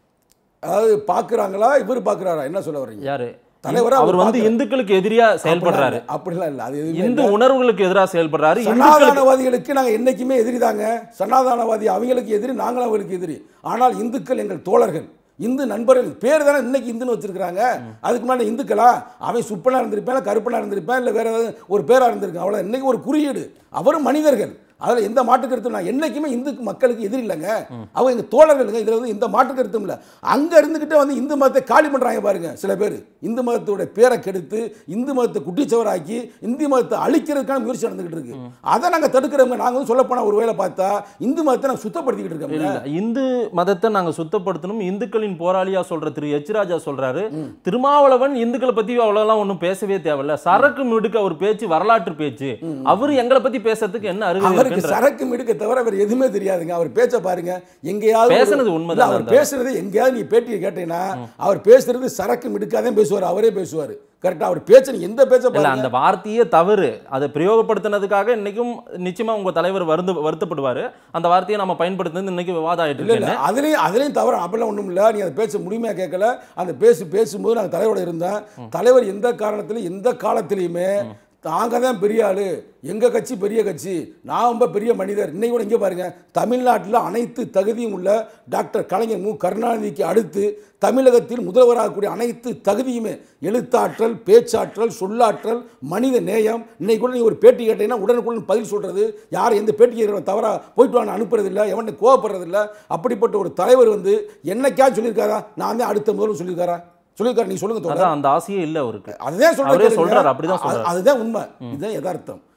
அதாவது பார்க்குறாங்களா இவர் பார்க்குறாரா என்ன சொல்ல வர்றீங்க யாரு தலைவரா அவர் அவர் வந்து பார்க்கறாரு. இந்துக்களுக்கு எதிரியா செயல்படுறாரு அப்படிலாம் இல்லை அது எதுவுமே இந்து உணர்வுகளுக்கு எதிராக செயல்படுறாரு இந்துக்களுக்கு சனாதானவாதிகளுக்கு நாங்கள் என்னைக்குமே எதிரி தாங்க சனாதானவாதி அவங்களுக்கு எதிரி நாங்களும் அவங்களுக்கு எதிரி ஆனால் இந்துக்கள் எங்கள் தோழர்கள் இந்து நண்பர்கள் பேர் தானே இன்னைக்கு இந்துன்னு வச்சிருக்காங்க அதுக்கு முன்னாடி இந்துக்களா அவன் சுப்பனா இருந்திருப்பேன் இல்லை கருப்பனா இருந்திருப்பேன் இல்லை வேற ஏதாவது ஒரு பேரா இருந்திருக்கான் அவ்வளோ இன்னைக்கு ஒரு குறியீடு அவரும் மனிதர்கள் அதில் எந்த மாற்று கருத்தும் நான் என்னைக்குமே இந்து மக்களுக்கு எதிரி இல்லைங்க அவங்க எங்கள் தோழர்களுங்க இதில் வந்து எந்த மாற்று கருத்தும் இல்லை அங்கே இருந்துக்கிட்டே வந்து இந்து மதத்தை காலி பண்ணுறாங்க பாருங்க சில பேர் இந்து மதத்தோட பேரை கெடுத்து இந்து மதத்தை குட்டிச்சவராக்கி இந்து மதத்தை அழிக்கிறதுக்கான முயற்சி நடந்துகிட்டு இருக்கு அதை நாங்கள் தடுக்கிறவங்க நாங்கள் வந்து சொல்லப்போனால் ஒரு வேளை பார்த்தா இந்து மதத்தை நாங்கள் சுத்தப்படுத்திக்கிட்டு இருக்கோம் இல்ல இந்து மதத்தை நாங்க சுத்தப்படுத்தணும் இந்துக்களின் போராளியா சொல்ற திரு எச் ராஜா சொல்றாரு திருமாவளவன் இந்துக்களை பத்தி அவ்வளவுலாம் ஒண்ணும் பேசவே தேவையில்ல சரக்கு மிடுக்க ஒரு பேச்சு வரலாற்று பேச்சு அவரு எங்களை பத்தி பேசுறதுக்கு என்ன அருகதை அவருக்கு இருக்குன்ற சரக்கு மிடுக்க தவிர அவர் எதுவுமே தெரியாதுங்க அவர் பேச்ச பாருங்க எங்கேயாவது ஒரு- பேசுனது உண்மைதானே இல்ல, அவர் அந்த- பேசுறது எங்கேயாவது நீ பேட்டியை கேட்டீங்கன்னா அவர் பேசுறது சரக்கு மிடுக்காதான் பேசுவார் அவரே பேசுவார் கரெக்டா அவர் பேச்ச நீ எந்த பேச்ச இல்ல பாருங்க அந்த வார்த்தையே தவறு அதை பிரயோகப்படுத்தினதுக்காக இன்னைக்கும் நிச்சயமா உங்க தலைவர் வருந்த வருத்தப்படுவாரு அந்த வார்த்தையை நம்ம பயன்படுத்துறது இன்னைக்கு விவாதம் ஆயிட்டு இல்ல இல்ல இருக்கு அதுலயும் அதுலயும் தவறு அப்படிலாம் ஒண்ணும் இல்ல நீ அதை பேச முழுமையா கேட்கல அந்த பேசி பேசும்போது நாங்கள் தலைவரோட இருந்தேன் தலைவர் எந்த காரணத்திலும் எந்த காலத்திலையுமே தாங்க தான் பெரிய ஆளு எங்க கட்சி பெரிய கட்சி நான் ரொம்ப பெரிய மனிதர் இன்னைக்கு கூட இங்கே பாருங்க தமிழ்நாட்டில் அனைத்து தகுதியும் உள்ள டாக்டர் கலைஞர் மு கருணாநிதிக்கு அடுத்து தமிழகத்தில் முதல்வராகக்கூடிய அனைத்து தகுதியுமே எழுத்தாற்றல் பேச்சாற்றல் சொல்லாற்றல் மனித நேயம் இன்னைக்கு கூட நீ ஒரு பேட்டி கேட்டீங்கன்னா உடனுக்குடன் பதில் சொல்றது யாரும் எந்த பேட்டி கேட்கிறவன் தவறா போயிட்டு வாங்க அனுப்புறது இல்லை எவனை கோவப்படுறது இல்லை அப்படிப்பட்ட ஒரு தலைவர் வந்து என்னைக்கா சொல்லியிருக்காரா நான் தான் அடுத்த முதல்வர் சொல்லியிருக்காரா சொல்லியிருக்காரு நீ சொல்லுங்க தோழர் அதான் அந்த ஆசையே இல்ல அவருக்கு அதுதான் சொல்றேன் அவரே கேளுங்க. சொல்றாரு, அப்படிதான் அது- சொல்றாரு. அதுதான் உண்மை இதுதான் யதார்த்தம்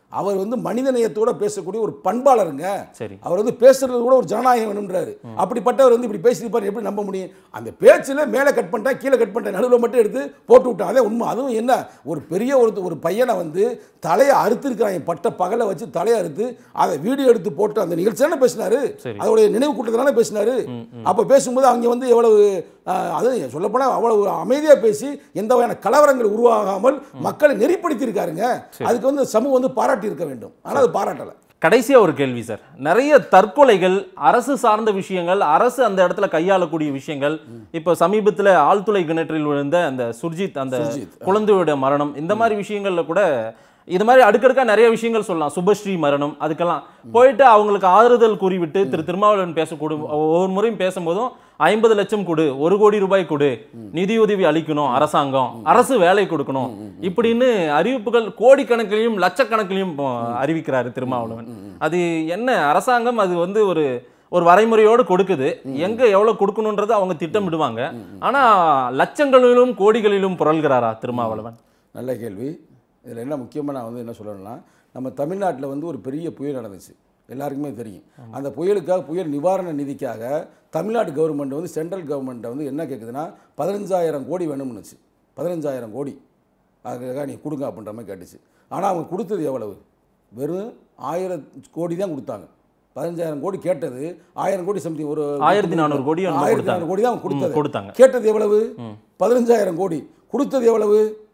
அவர் வந்து மனிதநேயத்தோட பேசக்கூடிய ஒரு பண்பாளருங்க சரி அவர் வந்து பேசுறது கூட ஒரு ஜனநாயகம் வேணும்ன்றாரு அப்படிப்பட்டவர் வந்து இப்படி பேசியிருப்பார் எப்படி நம்ப முடியும் அந்த பேச்சில் மேலே கட் பண்ணிட்டேன் கீழே கட் பண்ணிட்டேன் நடுவில் மட்டும் எடுத்து போட்டு விட்டான் அதே உண்மை அதுவும் என்ன ஒரு பெரிய ஒரு ஒரு பையனை வந்து தலையை அறுத்திருக்கிறாங்க பட்ட பகலை வச்சு தலையை அறுத்து அதை வீடியோ எடுத்து போட்டு அந்த நிகழ்ச்சி தானே பேசினாரு சரி. அதோடைய நினைவு கூட்டத்தில் பேசினாரு அப்போ பேசும்போது அவங்க வந்து எவ்வளவு ஆஹ், அது சொல்லப்போனால் அவ்வளவு அமைதியாக பேசி எந்த வகையான கலவரங்கள் உருவாகாமல் மக்களை நெறிப்படுத்தி இருக்காருங்க அதுக்கு வந்து சமூகம் வந்து பாராட்டி இருக்க வேண்டும் ஆனால் அது பாராட்டலை கடைசியா ஒரு கேள்வி சார் நிறைய தற்கொலைகள் அரசு சார்ந்த விஷயங்கள் அரசு அந்த இடத்துல கையாளக்கூடிய விஷயங்கள் இப்போ சமீபத்துல ஆழ்துளை கிணற்றில் விழுந்த அந்த சுர்ஜித் அந்த சுர்ஜித். குழந்தையோட மரணம் இந்த மாதிரி விஷயங்கள்ல கூட இது மாதிரி அடுக்கடுக்கா நிறைய விஷயங்கள் சொல்லலாம் சுபஸ்ரீ மரணம் அதுக்கெல்லாம் போயிட்டு அவங்களுக்கு ஆறுதல் கூறிவிட்டு திரு திருமாவளவன் பேசக்கூடும் ஒவ்வொரு முறையும் பேசும்போதும் ஐம்பது லட்சம் கொடு ஒரு கோடி ரூபாய் கொடு நிதியுதவி அளிக்கணும் அரசாங்கம் அரசு வேலை கொடுக்கணும் இப்படின்னு அறிவிப்புகள் கோடிக்கணக்கிலையும் லட்சக்கணக்கிலையும் இப்போ அறிவிக்கிறாரு திருமாவளவன் அது என்ன அரசாங்கம் அது வந்து ஒரு ஒரு வரைமுறையோடு கொடுக்குது எங்க எவ்வளவு கொடுக்கணுன்றது அவங்க திட்டமிடுவாங்க ஆனா லட்சங்களிலும் கோடிகளிலும் புரள்கிறாரா திருமாவளவன் நல்ல கேள்வி இதில் என்ன முக்கியமாக நான் வந்து என்ன சொல்லணும்னா நம்ம தமிழ்நாட்டில் வந்து ஒரு பெரிய புயல் நடந்துச்சு எல்லாருக்குமே தெரியும் அந்த புயலுக்காக புயல் நிவாரண நிதிக்காக தமிழ்நாடு கவர்மெண்ட் வந்து சென்ட்ரல் கவர்மெண்ட்டை வந்து என்ன கேட்குதுன்னா பதினஞ்சாயிரம் கோடி வேணும்னுச்சு பதினஞ்சாயிரம் கோடி அதுக்காக நீ கொடுங்க அப்படின்ற மாதிரி கேட்டுச்சு ஆனால் அவங்க கொடுத்தது எவ்வளவு வெறும் ஆயிரம் கோடி தான் கொடுத்தாங்க பதினஞ்சாயிரம் கோடி கேட்டது ஆயிரம் கோடி சம்திங் ஒரு ஆயிரத்தி நானூறு கோடி என்னமோ ஆயிரத்தி கொடுத்தாங்க. நானூறு கோடி தான் அவங்க கொடுத்தது ம், கொடுத்தாங்க. கேட்டது எவ்வளவு பதினஞ்சாயிரம் கோடி கொடுத்தது எவ்வளவு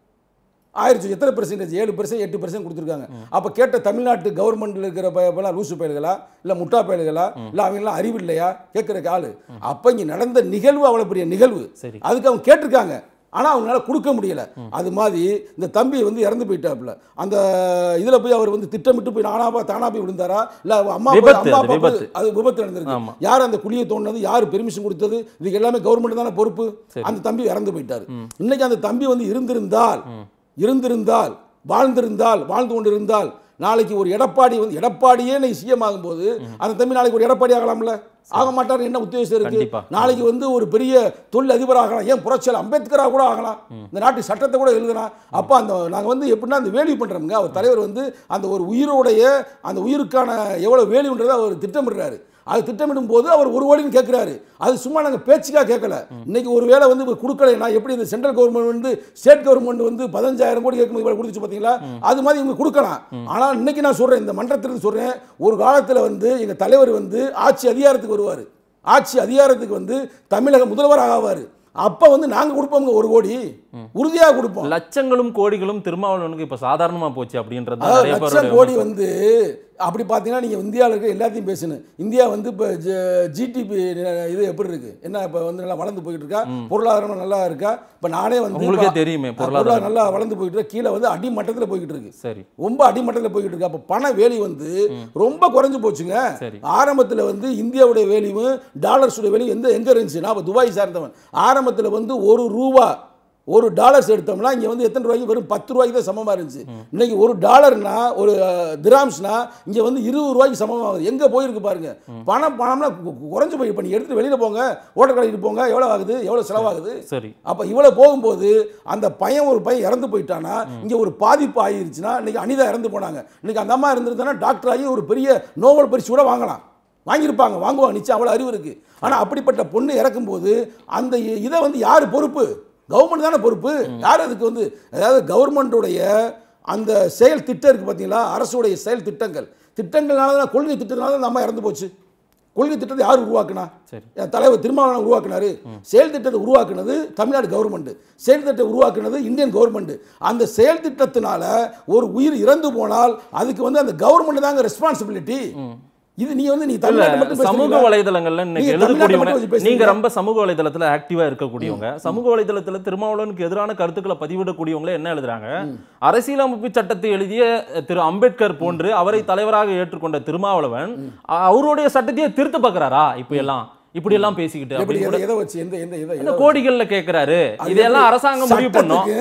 ஆயிரத்தி எத்தனை பெர்சன்டேஜ் ஏழு பெர்சன்ட் எட்டு பெர்சன்ட் கொடுத்துருக்காங்க அப்போ கேட்ட தமிழ்நாட்டு கவர்மெண்ட்ல இருக்கிற பயப்பெல்லாம் லூசு பயல்களா இல்லை முட்டா பயல்களா இல்லை அவங்கெல்லாம் அறிவு இல்லையா கேட்குறக்கு ஆளு அப்போ இங்கே நடந்த நிகழ்வு அவ்வளோ பெரிய நிகழ்வு சரி. அதுக்கு அவங்க கேட்டிருக்காங்க ஆனால் அவங்களால கொடுக்க முடியல அது மாதிரி இந்த தம்பி வந்து இறந்து போயிட்டாப்புல அந்த இதில் போய் அவர் வந்து திட்டமிட்டு போய் நானா தானா போய் விழுந்தாரா இல்லை அம்மா போய் விபத்து, அம்மா அது அப்பா போய் விபத்து. அது விபத்து நடந்திருக்கு ஆமா. யார் அந்த குழியை தோண்டினது யார் பெர்மிஷன் கொடுத்தது இதுக்கு எல்லாமே கவர்மெண்ட் தானே பொறுப்பு சரி. அந்த தம்பி இறந்து போயிட்டாரு இன்னைக்கு அந்த தம்பி வந்து இருந்திருந்தால் இருந்திருந்தால் வாழ்ந்திருந்தால் வாழ்ந்து கொண்டிருந்தால் நாளைக்கு ஒரு எடப்பாடி வந்து எடப்பாடியே இன்னைக்கு சிஎம் ஆகும்போது அந்த தம்பி நாளைக்கு ஒரு எடப்பாடி ஆகலாம்ல ஆக மாட்டார் என்ன உத்தேசம் இருக்கு கண்டிப்பா. நாளைக்கு வந்து ஒரு பெரிய தொழில் அதிபர் ஆகலாம் ஏன் புரட்சியாளர் அம்பேத்கராக கூட ஆகலாம் இந்த நாட்டு சட்டத்தை கூட எழுதலாம் அப்போ அந்த நாங்கள் வந்து எப்படின்னா அந்த வேல்யூ பண்ணுறோமுங்க அவர் தலைவர் வந்து அந்த ஒரு உயிரோடைய அந்த உயிருக்கான எவ்வளோ வேல்யூன்றதை அவர் திட்டமிடுறாரு அது திட்டமிடும் போது அவர் ஒரு கோடின்னு கேட்குறாரு அது சும்மா நாங்கள் பேச்சுக்காக கேட்கல இன்னைக்கு ஒரு வேளை வந்து இவர் கொடுக்கலைன்னா எப்படி இந்த சென்ட்ரல் கவர்மெண்ட் வந்து ஸ்டேட் கவர்மெண்ட் வந்து பதினஞ்சாயிரம் கோடி கேட்கும்போது இவ்வளவு கொடுத்துச்சு பார்த்தீங்களா அது மாதிரி இவங்க கொடுக்கலாம் ஆனால் இன்னைக்கு நான் சொல்கிறேன் இந்த மன்றத்திலிருந்து சொல்கிறேன் ஒரு காலத்தில் வந்து எங்கள் தலைவர் வந்து ஆட்சி அதிகாரத்துக்கு வருவார் ஆட்சி அதிகாரத்துக்கு வந்து தமிழக முதல்வர் ஆவார் அப்போ வந்து நாங்கள் கொடுப்போங்க ஒரு கோடி உறுதியாக கொடுப்போம் லட்சங்களும் கோடிகளும் திருமாவளவனுக்கு இப்ப சாதாரணமா போச்சு அப்படின்றது தான் அதாவது நிறைய லட்சம் பேரோட கோடி வந்து அப்படி பார்த்தீங்கன்னா நீங்கள் இந்தியாவில் இருக்க எல்லாத்தையும் பேசணும் இந்தியா வந்து இப்போ ஜிடிபி இது எப்படி இருக்கு என்ன இப்போ வந்து நல்லா வளர்ந்து போயிட்டு இருக்கா பொருளாதாரம் நல்லா இருக்கா இப்போ நானே வந்து உங்களுக்கே இப்ப- தெரியுமே, அஹ் பொருளாதாரம். பொருளாதாரம் நல்லா வளர்ந்து போயிட்டு இருக்கு கீழே வந்து அடிமட்டத்தில் போய்கிட்டு இருக்கு சரி ரொம்ப அடிமட்டத்தில் போய்கிட்டு இருக்கு அப்போ பண வேலி வந்து ரொம்ப குறைஞ்சு போச்சுங்க சரி. ஆரம்பத்தில் வந்து இந்தியாவுடைய வேலியும் டாலர்ஸுடைய வேலியும் எந்த எங்கே இருந்துச்சு நான் அப்ப துபாய் சார்ந்தவன் ஆரம்பத்தில் வந்து ஒரு ரூபா ஒரு டாலர்ஸ் எடுத்தோம்னா இங்கே வந்து எத்தனை ரூபாய்க்கு வெறும் பத்து ரூபாய்க்கு தான் சமமாக இருந்துச்சு இன்னைக்கு ஒரு டாலர்னா ஒரு திராம்ஸ்னா இங்கே வந்து இருபது ரூபாய்க்கு சமமாகுது எங்கே போயிருக்கு பாருங்க பணம் பணம்னா கு- கு- குறைஞ்சு போய் இப்போ நீங்கள் எடுத்துட்டு வெளியில் போங்க ஓட்டர் கடைக்கு போங்க எவ்வளோ ஆகுது எவ்வளோ செலவாகுது சரி அப்போ இவ்வளோ போகும்போது அந்த பையன் ஒரு பையன் இறந்து போயிட்டானா இங்கே ஒரு பாதிப்பு ஆயிருச்சுன்னா இன்னைக்கு அனிதா இறந்து போனாங்க இன்னைக்கு அந்த அம்மா இருந்திருந்தானா டாக்டர் ஆகி ஒரு பெரிய நோபல் பரிசு கூட வாங்கலாம் வாங்கியிருப்பாங்க வாங்குவாங்க நிச்சயம் அவ்வளோ அறிவு இருக்குது ஆனால் அப்படிப்பட்ட பொண்ணு இறக்கும்போது அந்த இ- இதை வந்து யார் பொறுப்பு கவர்மெண்ட் தானே பொறுப்பு யார் அதுக்கு வந்து அதாவது கவர்மெண்ட்டுடைய அந்த செயல் திட்டம் இருக்குது பார்த்தீங்களா அரசுடைய செயல் திட்டங்கள் திட்டங்கள்னால தான் கொள்கை திட்டத்தினால தான் அந்த அம்மா இறந்து போச்சு கொள்கை திட்டத்தை யார் உருவாக்குனா சரி. என் தலைவர் திருமாவளவன் உருவாக்குனாரு செயல் திட்டத்தை உருவாக்குனது தமிழ்நாடு கவர்மெண்ட் செயல் திட்டத்தை உருவாக்குனது இந்தியன் கவர்மெண்ட் அந்த செயல் திட்டத்தினால ஒரு உயிர் இறந்து போனால் அதுக்கு வந்து அந்த கவர்மெண்ட் தாங்க ரெஸ்பான்சிபிலிட்டி இது நீ வந்து நீ இல்ல தமிழ்நாட்டை மட்டும் சமூக பேசுறீங்களா? வலைதளங்கள்ல இன்னைக்கு நீங்க தமிழ்நாட்டை மட்டும் எழுதக்கூடியவங்க வச்சு பேசுறீங்களா? நீங்க ரொம்ப சமூக வலைதளத்துல ஆக்டிவா இருக்கக்கூடியவங்க சமூக வலைதளத்துல திருமாவளவனுக்கு எதிரான கருத்துக்களை பதிவிடக்கூடியவங்களே என்ன எழுதுறாங்க அரசியலமைப்பு சட்டத்தை எழுதிய திரு அம்பேத்கர் போன்று அவரை தலைவராக ஏற்றுக்கொண்ட திருமாவளவன் அ- அவருடைய சட்டத்தையே திருத்த பார்க்கறாரா இப்ப எல்லாம் இப்படி எல்லாம் பேசிக்கிட்டு எப்படி அப்படின்னு எதை கூட எதை வச்சு எந்த எந்த எதை இந்த எதை கோடிகள்ல கேக்குறாரு அது இதெல்லாம் எப்படி அரசாங்கம் முடிவு பண்ணும் சட்டத்துக்கு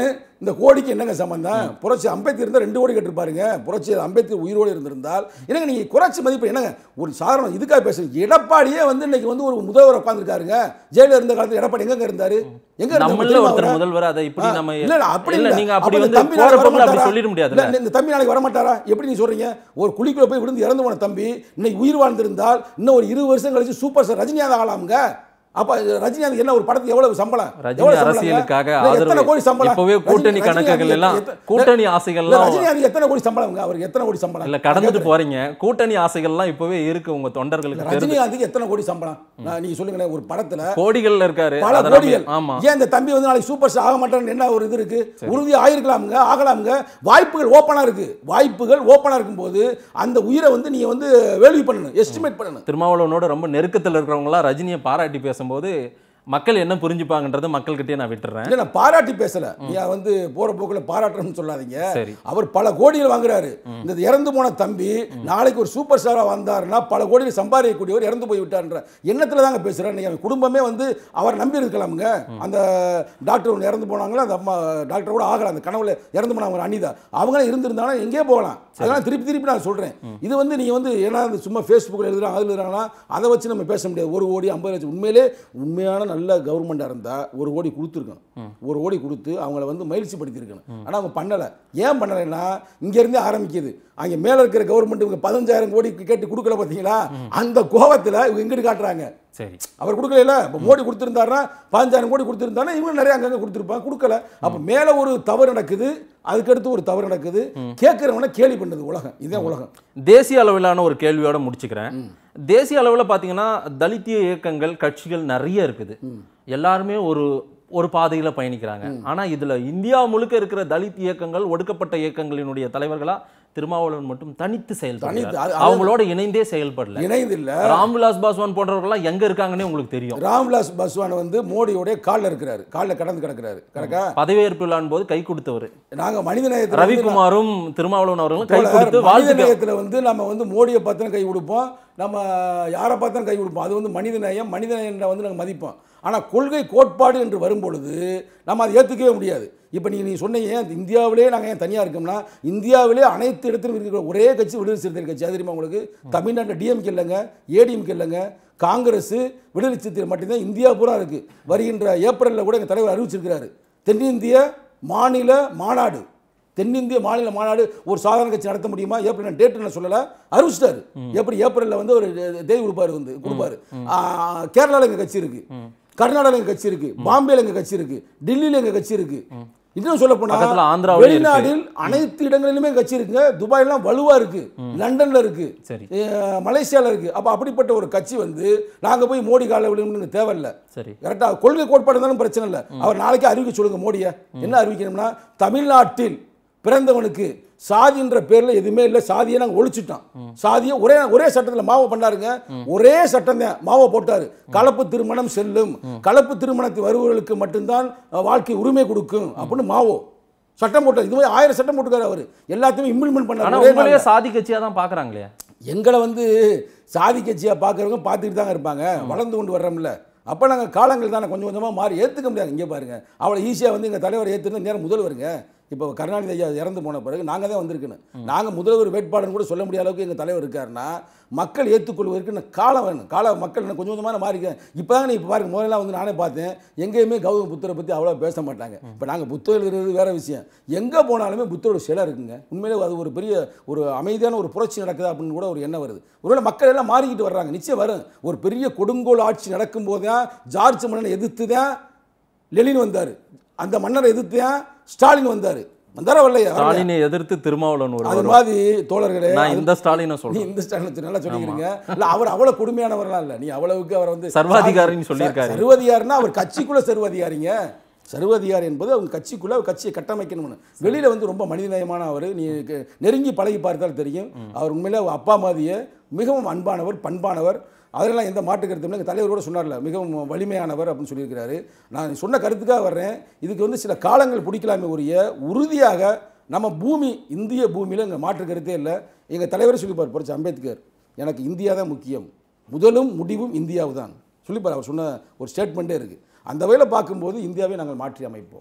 இந்த கோடிக்கு என்னங்க சம்பந்தம் புரட்சி அம்பேத்கர் இருந்தால் ரெண்டு கோடி கேட்டிருப்பாருங்க புரட்சி அம்பேத்கர் உயிரோடு இருந்திருந்தால் என்னங்க நீங்கள் குறைச்சி மதிப்பு என்னங்க ஒரு சாதாரண இதுக்காக பேசுறீங்க எடப்பாடியே வந்து இன்னைக்கு வந்து ஒரு முதல்வர் உட்காந்துருக்காருங்க ஜெயிலில் இருந்த காலத்தில் எடப்பாடி எங்கங்க இருந்தாரு எங்க இருந்தாரு நம்மள தெரியுமா ஒருத்தர் அவரை? முதல்வர் அதை இப்படி ஆ, நம்ம இல்ல, இல்ல, அப்படி இல்ல இல்ல. நீங்க அப்ப அப்படி இந்த வந்து தம்பி போற நாளைக்கு போக்குல அப்படி வரமாட்டாரா? சொல்லிட முடியாதுல்ல இல்ல, இந்த தம்பி நாளைக்கு வரமாட்டாரா எப்படி நீ சொல்றீங்க ஒரு குழிக்குள்ள போய் விழுந்து இறந்து போன தம்பி இன்னைக்கு உயிர் வாழ்ந்திருந்தால் இன்னும் ஒரு இருபது வருஷம் கழிச்சு சூப்பர் ஸ்டார் ரஜினிகாந்த் ஆகலாமுங்க அப்ப ரஜினிகாந்த் என்ன ஒரு படத்துக்கு எவ்வளவு சம்பளம் ரஜினி எவ்வளவு சம்பளங்க? அரசியலுக்காக இல்ல, எத்தனை ஆதரவு கோடி சம்பளம் இப்பவே ரஜினி- கூட்டணி ரஜினிகாந்த் கணக்குகள் எல்லாம் எத்த- கூட்டணி இல்ல, ஆசைகள்லாம் ரஜினிகாந்த் எத்தனை கோடி சம்பளம்ங்க அவருக்கு எத்தனை கோடி சம்பளம் இல்ல கடந்துட்டு போறீங்க கூட்டணி ஆசைகள்லாம் இப்பவே இருக்கு உங்க தொண்டர்களுக்கு தெரிஞ்சு ரஜினிகாந்துக்கு எத்தனை கோடி சம்பளம் நான் நீங்க சொல்லுங்களேன் ஒரு படத்துல கோடிகள்ல இருக்காரு பல அதை நம்ம- கோடிகள் ஆமா ஏன் இந்த தம்பி வந்து நாளைக்கு சூப்பர் ஸ்டார் ஆக மாட்டான்னு என்ன ஒரு இது இருக்கு உறுதி ஆயிருக்கலாமுங்க ஆகலாமுங்க வாய்ப்புகள் ஓப்பனா இருக்கு வாய்ப்புகள் ஓப்பனா இருக்கும்போது அந்த உயிரை வந்து நீங்க வந்து வேல்யூ பண்ணணும் எஸ்டிமேட் பண்ணணும் திருமாவளவனோட ரொம்ப நெருக்கத்துல இருக்கிறவங்களாம் ரஜினியை பாராட்டி பேசும்போது மக்கள் என்ன புரிஞ்சுப்பாங்கன்றதை மக்கள்கிட்டயே நான் விட்டுறேன் இல்ல நான் பாராட்டி பேசல நீ வந்து போற போக்குல பாராட்டுறேன்னு சொல்லாதீங்க சரி அவர் பல கோடிகள் வாங்குறாரு இந்த இறந்து போன தம்பி நாளைக்கு ஒரு சூப்பர் ஸ்டாரா வந்தாருன்னா பல கோடிகள் சம்பாதிக்கக்கூடியவர் இறந்து போய் விட்டார்ன்ற எண்ணத்துல தாங்க பேசுறேன் நீங்க குடும்பமே வந்து அவர் நம்பி இருக்கலாமுங்க அந்த டாக்டர் ஒன்று இறந்து போனாங்களா அந்த அம்மா டாக்டர் கூட ஆகல அந்த கனவுல இறந்து போனாங்க ஒரு அனிதா அவங்களும் இருந்திருந்தாங்கன்னா எங்கேயே போகலாம் அதெல்லாம் திருப்பி திருப்பி நான் சொல்றேன் இது வந்து நீங்க வந்து ஏன்னா இந்த சும்மா ஃபேஸ்புக்கில் எழுதுறாங்க அதில் எழுதுறாங்கன்னா அதை வச்சு நம்ம பேச முடியாது ஒரு கோடி ஐம்பது லட்சம் உண்மையிலே உண்மையான நல்ல கவர்மெண்ட்டாக இருந்தால் ஒரு கோடி கொடுத்துருக்கணும் ஒரு கோடி கொடுத்து அவங்கள வந்து மகிழ்ச்சி படுத்திருக்கணும் ஆனால் அவங்க பண்ணலை ஏன் பண்ணலைன்னா இங்கேருந்தே ஆரம்பிக்குது அங்கே மேலே இருக்கிற கவர்மெண்ட் இவங்க பதினஞ்சாயிரம் கோடி கேட்டு கொடுக்கல பார்த்தீங்களா அந்த கோபத்தில் இவங்க எங்கிட்டு காட்டுறாங்க சரி அவர் கொடுக்கல இப்போ மோடி கொடுத்துருந்தாருன்னா பதினஞ்சாயிரம் கோடி கொடுத்துருந்தாருன்னா இவங்க நிறைய அங்கங்கே கொடுத்துருப்பாங்க கொடுக்கல அப்போ மேலே ஒரு தவறு நடக்குது அதுக்கடுத்து ஒரு தவறு நடக்குது கேட்குறவன கேலி பண்ணுது உலகம் இதுதான் உலகம் தேசிய அளவிலான ஒரு கேள்வியோட முடிச்சுக்கிறேன் தேசிய அளவில் பார்த்தீங்கன்னா தலித்திய இயக்கங்கள் கட்சிகள் நிறைய இருக்குது எல்லாருமே ஒரு ஒரு பாதையில பயணிக்கிறாங்க ஆனா இதுல இந்தியா முழுக்க இருக்கிற தலித் இயக்கங்கள் ஒடுக்கப்பட்ட இயக்கங்களினுடைய தலைவர்களா திருமாவளவன் மட்டும் தனித்து தனித்து, செயல்படுறாரு அது- அது- அவங்களோட இணைந்தே செயல்படல இணைந்து இல்லை ராம்விலாஸ் பாஸ்வான் போன்றவர்கள்லாம் எங்க இருக்காங்கன்னே உங்களுக்கு தெரியும் ராம்விலாஸ் பஸ்வான் வந்து மோடியோடைய காலில் இருக்கிறாரு காலில் கடந்து கிடக்கிறாரு கிடக்கா பதவியேற்பு விழான் போது கை கொடுத்தவர் நாங்க மனித நேயத்துல வந்து ரவிக்குமாரும் திருமாவளவன் அவர்களும் கை தோழர், கொடுத்து மனித வாழ்த்துக்க நேயத்துல வந்து நம்ம வந்து மோடியை பார்த்தாலும் கை கொடுப்போம் நம்ம யாரை பார்த்தாலும் கை கொடுப்போம் அது வந்து மனித நேயம் மனித நேயத்தை வந்து நாங்கள் மதிப்போம் ஆனால் கொள்கை கோட்பாடு என்று வரும்பொழுது நம்ம அதை ஏற்றுக்கவே முடியாது இப்போ நீங்கள் நீ சொன்னீங்க ஏன் இந்தியாவிலே நாங்கள் ஏன் தனியாக இருக்கோம்னா இந்தியாவிலே அனைத்து இடத்திலும் இருக்கிற ஒரே கட்சி விடுதலை சிறுத்தைகள் கட்சி அது தெரியுமா உங்களுக்கு தமிழ்நாட்டில் டிஎம்கே இல்லைங்க ஏடிஎம்கே இல்லைங்க காங்கிரஸ் விடுதலை சிறுத்தைகள் மட்டும்தான் இந்தியா பூரா இருக்குது வருகின்ற ஏப்ரலில் கூட எங்கள் தலைவர் அறிவிச்சிருக்கிறாரு தென்னிந்திய மாநில மாநாடு தென்னிந்திய மாநில மாநாடு ஒரு சாதாரண கட்சி நடத்த முடியுமா ஏப்ரல் நான் டேட்டு நான் சொல்லலை அறிவிச்சிட்டாரு எப்படி ஏப்ரலில் வந்து ஒரு தேதி கொடுப்பாரு வந்து கொடுப்பாரு கேரளாவில் எங்கள் கட்சி இருக்கு கர்நாடகாவில் எங்கள் கட்சி இருக்கு பாம்பேல எங்கள் கட்சி இருக்கு டெல்லியில் எங்கள் கட்சி இருக்கு இன்னும் சொல்ல பக்கத்துல போனா ஆந்திராவுலயும் இருக்கு. வெளிநாட்டில் அனைத்து இடங்களிலுமே கட்சி இருக்குங்க துபாய்லாம் வலுவா இருக்கு லண்டன்ல இருக்கு சரி. அஹ் மலேசியால இருக்கு அப்ப அப்படிப்பட்ட ஒரு கட்சி வந்து நாங்க போய் மோடி காலில் விழுந்து தேவையில்லை சரி கரெக்டா கொள்கை கோட்பாடு இருந்தாலும் பிரச்சனை இல்லை அவர் நாளைக்கு அறிவிக்க சொல்லுங்க மோடியை என்ன அறிவிக்கணும்னா தமிழ்நாட்டில் பிறந்தவனுக்கு சாதின்ற பேர்ல எதுவுமே இல்லை சாதியை நாங்கள் ஒழிச்சிட்டோம் சாதியை ஒரே ஒரே சட்டத்தில் மாவை பண்ணாருங்க ஒரே சட்டம் தான் மாவை போட்டாரு கலப்பு திருமணம் செல்லும் கலப்பு திருமணத்தில் வருபவர்களுக்கு மட்டும்தான் அஹ், வாழ்க்கை உரிமை கொடுக்கும் அப்படின்னு மாவோ சட்டம் போட்டார் இது மாதிரி ஆயிரம் சட்டம் போட்டுக்காரு அவர் எல்லாத்தையுமே இம்ப்ளிமெண்ட் ஆனா பண்ணாரு ஒரே உங்களையே நாள்ல. சாதி கட்சியா தான் பாக்குறாங்களே எங்களை வந்து சாதி கட்சியாக பார்க்குறவங்க பார்த்துக்கிட்டு தாங்க இருப்பாங்க வளர்ந்து கொண்டு வர்றோம்ல அப்போ நாங்கள் காலங்கள் தானே கொஞ்சம் கொஞ்சமாக மாறி ஏற்றுக்க முடியாது இங்கே பாருங்க அவ்வளோ ஈஸியாக வந்து எங்கள் தலைவர் ஏற்றுறது நேரம் முதல்வருங்க இப்போ கருணாநிதி ஐயா இறந்து போன பிறகு நாங்கள் தான் வந்திருக்கணும் நாங்கள் முதல்வர் வேட்பாளர்னு கூட சொல்ல முடியாத அளவுக்கு எங்கள் தலைவர் இருக்காருன்னா மக்கள் ஏற்றுக்கொள்வதற்கு இன்னும் காலம் வேணும் காலம் மக்கள் இன்னும் கொஞ்சம் கொஞ்சமாக மாறிக்க இப்போ தாங்க நீ இப்போ பாருங்க முதல்ல வந்து நானே பார்த்தேன் எங்கேயுமே கௌதம புத்தரை பற்றி அவ்வளோ பேச மாட்டாங்க இப்போ நாங்கள் புத்தகம் எழுதுறது வேற விஷயம் எங்கே போனாலுமே புத்தரோட சிலை இருக்குங்க உண்மையிலே அது ஒரு பெரிய ஒரு அமைதியான ஒரு புரட்சி நடக்குது அப்படின்னு கூட ஒரு எண்ணம் வருது ஒருவேளை மக்கள் எல்லாம் மாறிக்கிட்டு வர்றாங்க நிச்சயம் வரும் ஒரு பெரிய கொடுங்கோல் ஆட்சி நடக்கும்போது தான் ஜார்ஜ் மன்னனை எதிர்த்து தான் லெனின் வந்தார் அந்த மன்னரை எதிர்த்து தான் ஸ்டாலின் வந்தார் வந்தாரா வரலையா வரலையா? ஸ்டாலினை எதிர்த்து திருமாவளவன் ஒரு அது வருவார். மாதிரி தோழர்களே நான் அது- இந்த ஸ்டாலினை நீ சொல்றேன் இந்த ஸ்டாலின் வச்சு நல்லா சொல்லிக்கிறீங்க இல்ல அவர் அவ்வளவு கொடுமையானவர்லாம் இல்ல நீ அவ்வளவுக்கு அவர் வந்து சர்வாதிகாரின்னு சொல்லியிருக்காரு. ச- சர்வாதிகாரின்னா அவர் கட்சிக்குள்ள சர்வாதிகாரிங்க சர்வாதிகாரி என்பது அவங்க கட்சிக்குள்ள அவர் கட்சியை கட்டமைக்கணும்னு வெளியில வந்து ரொம்ப மனிதநேயமான அவர் நீ க- நெருங்கி பழகி பார்த்தால் தெரியும் அவர் உண்மையிலே அவர் அப்பா மாதிரியே மிகவும் அன்பானவர் பண்பானவர் அதெல்லாம் எந்த மாற்று கருத்தும் இல்லை எங்கள் தலைவர் கூட சொன்னார்ல மிகவும் வலிமையானவர் அப்படின்னு சொல்லியிருக்கிறாரு நான் சொன்ன கருத்துக்காக வர்றேன் இதுக்கு வந்து சில காலங்கள் பிடிக்கலாமே உரிய உறுதியாக நம்ம பூமி இந்திய பூமியில் எங்கள் மாற்று கருத்தே இல்லை எங்கள் தலைவரே சொல்லிப்பார் புரட்சி அம்பேத்கர் எனக்கு இந்தியா தான் முக்கியம் முதலும் முடிவும் இந்தியாவு தான் சொல்லிப்பார் அவர் சொன்ன ஒரு ஸ்டேட்மெண்ட்டே இருக்குது அந்த வகையில் பார்க்கும்போது இந்தியாவை நாங்கள் மாற்றி அமைப்போம்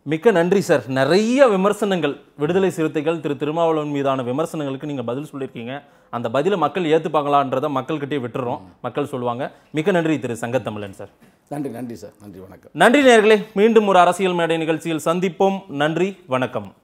மிக்க நன்றி சார் நிறைய விமர்சனங்கள் விடுதலை சிறுத்தைகள் திரு திருமாவளவன் மீதான விமர்சனங்களுக்கு நீங்க பதில் சொல்லியிருக்கீங்க அந்த பதிலை மக்கள் ஏத்துப்பாங்களான்றதை மக்கள்கிட்டயே விட்டுறோம் மக்கள் சொல்லுவாங்க மிக்க நன்றி திரு சங்கத்தமிழன் சார் நன்றி நன்றி சார் நன்றி வணக்கம் நன்றி நேர்களே மீண்டும் ஒரு அரசியல் மேடை நிகழ்ச்சியில் சந்திப்போம் நன்றி வணக்கம்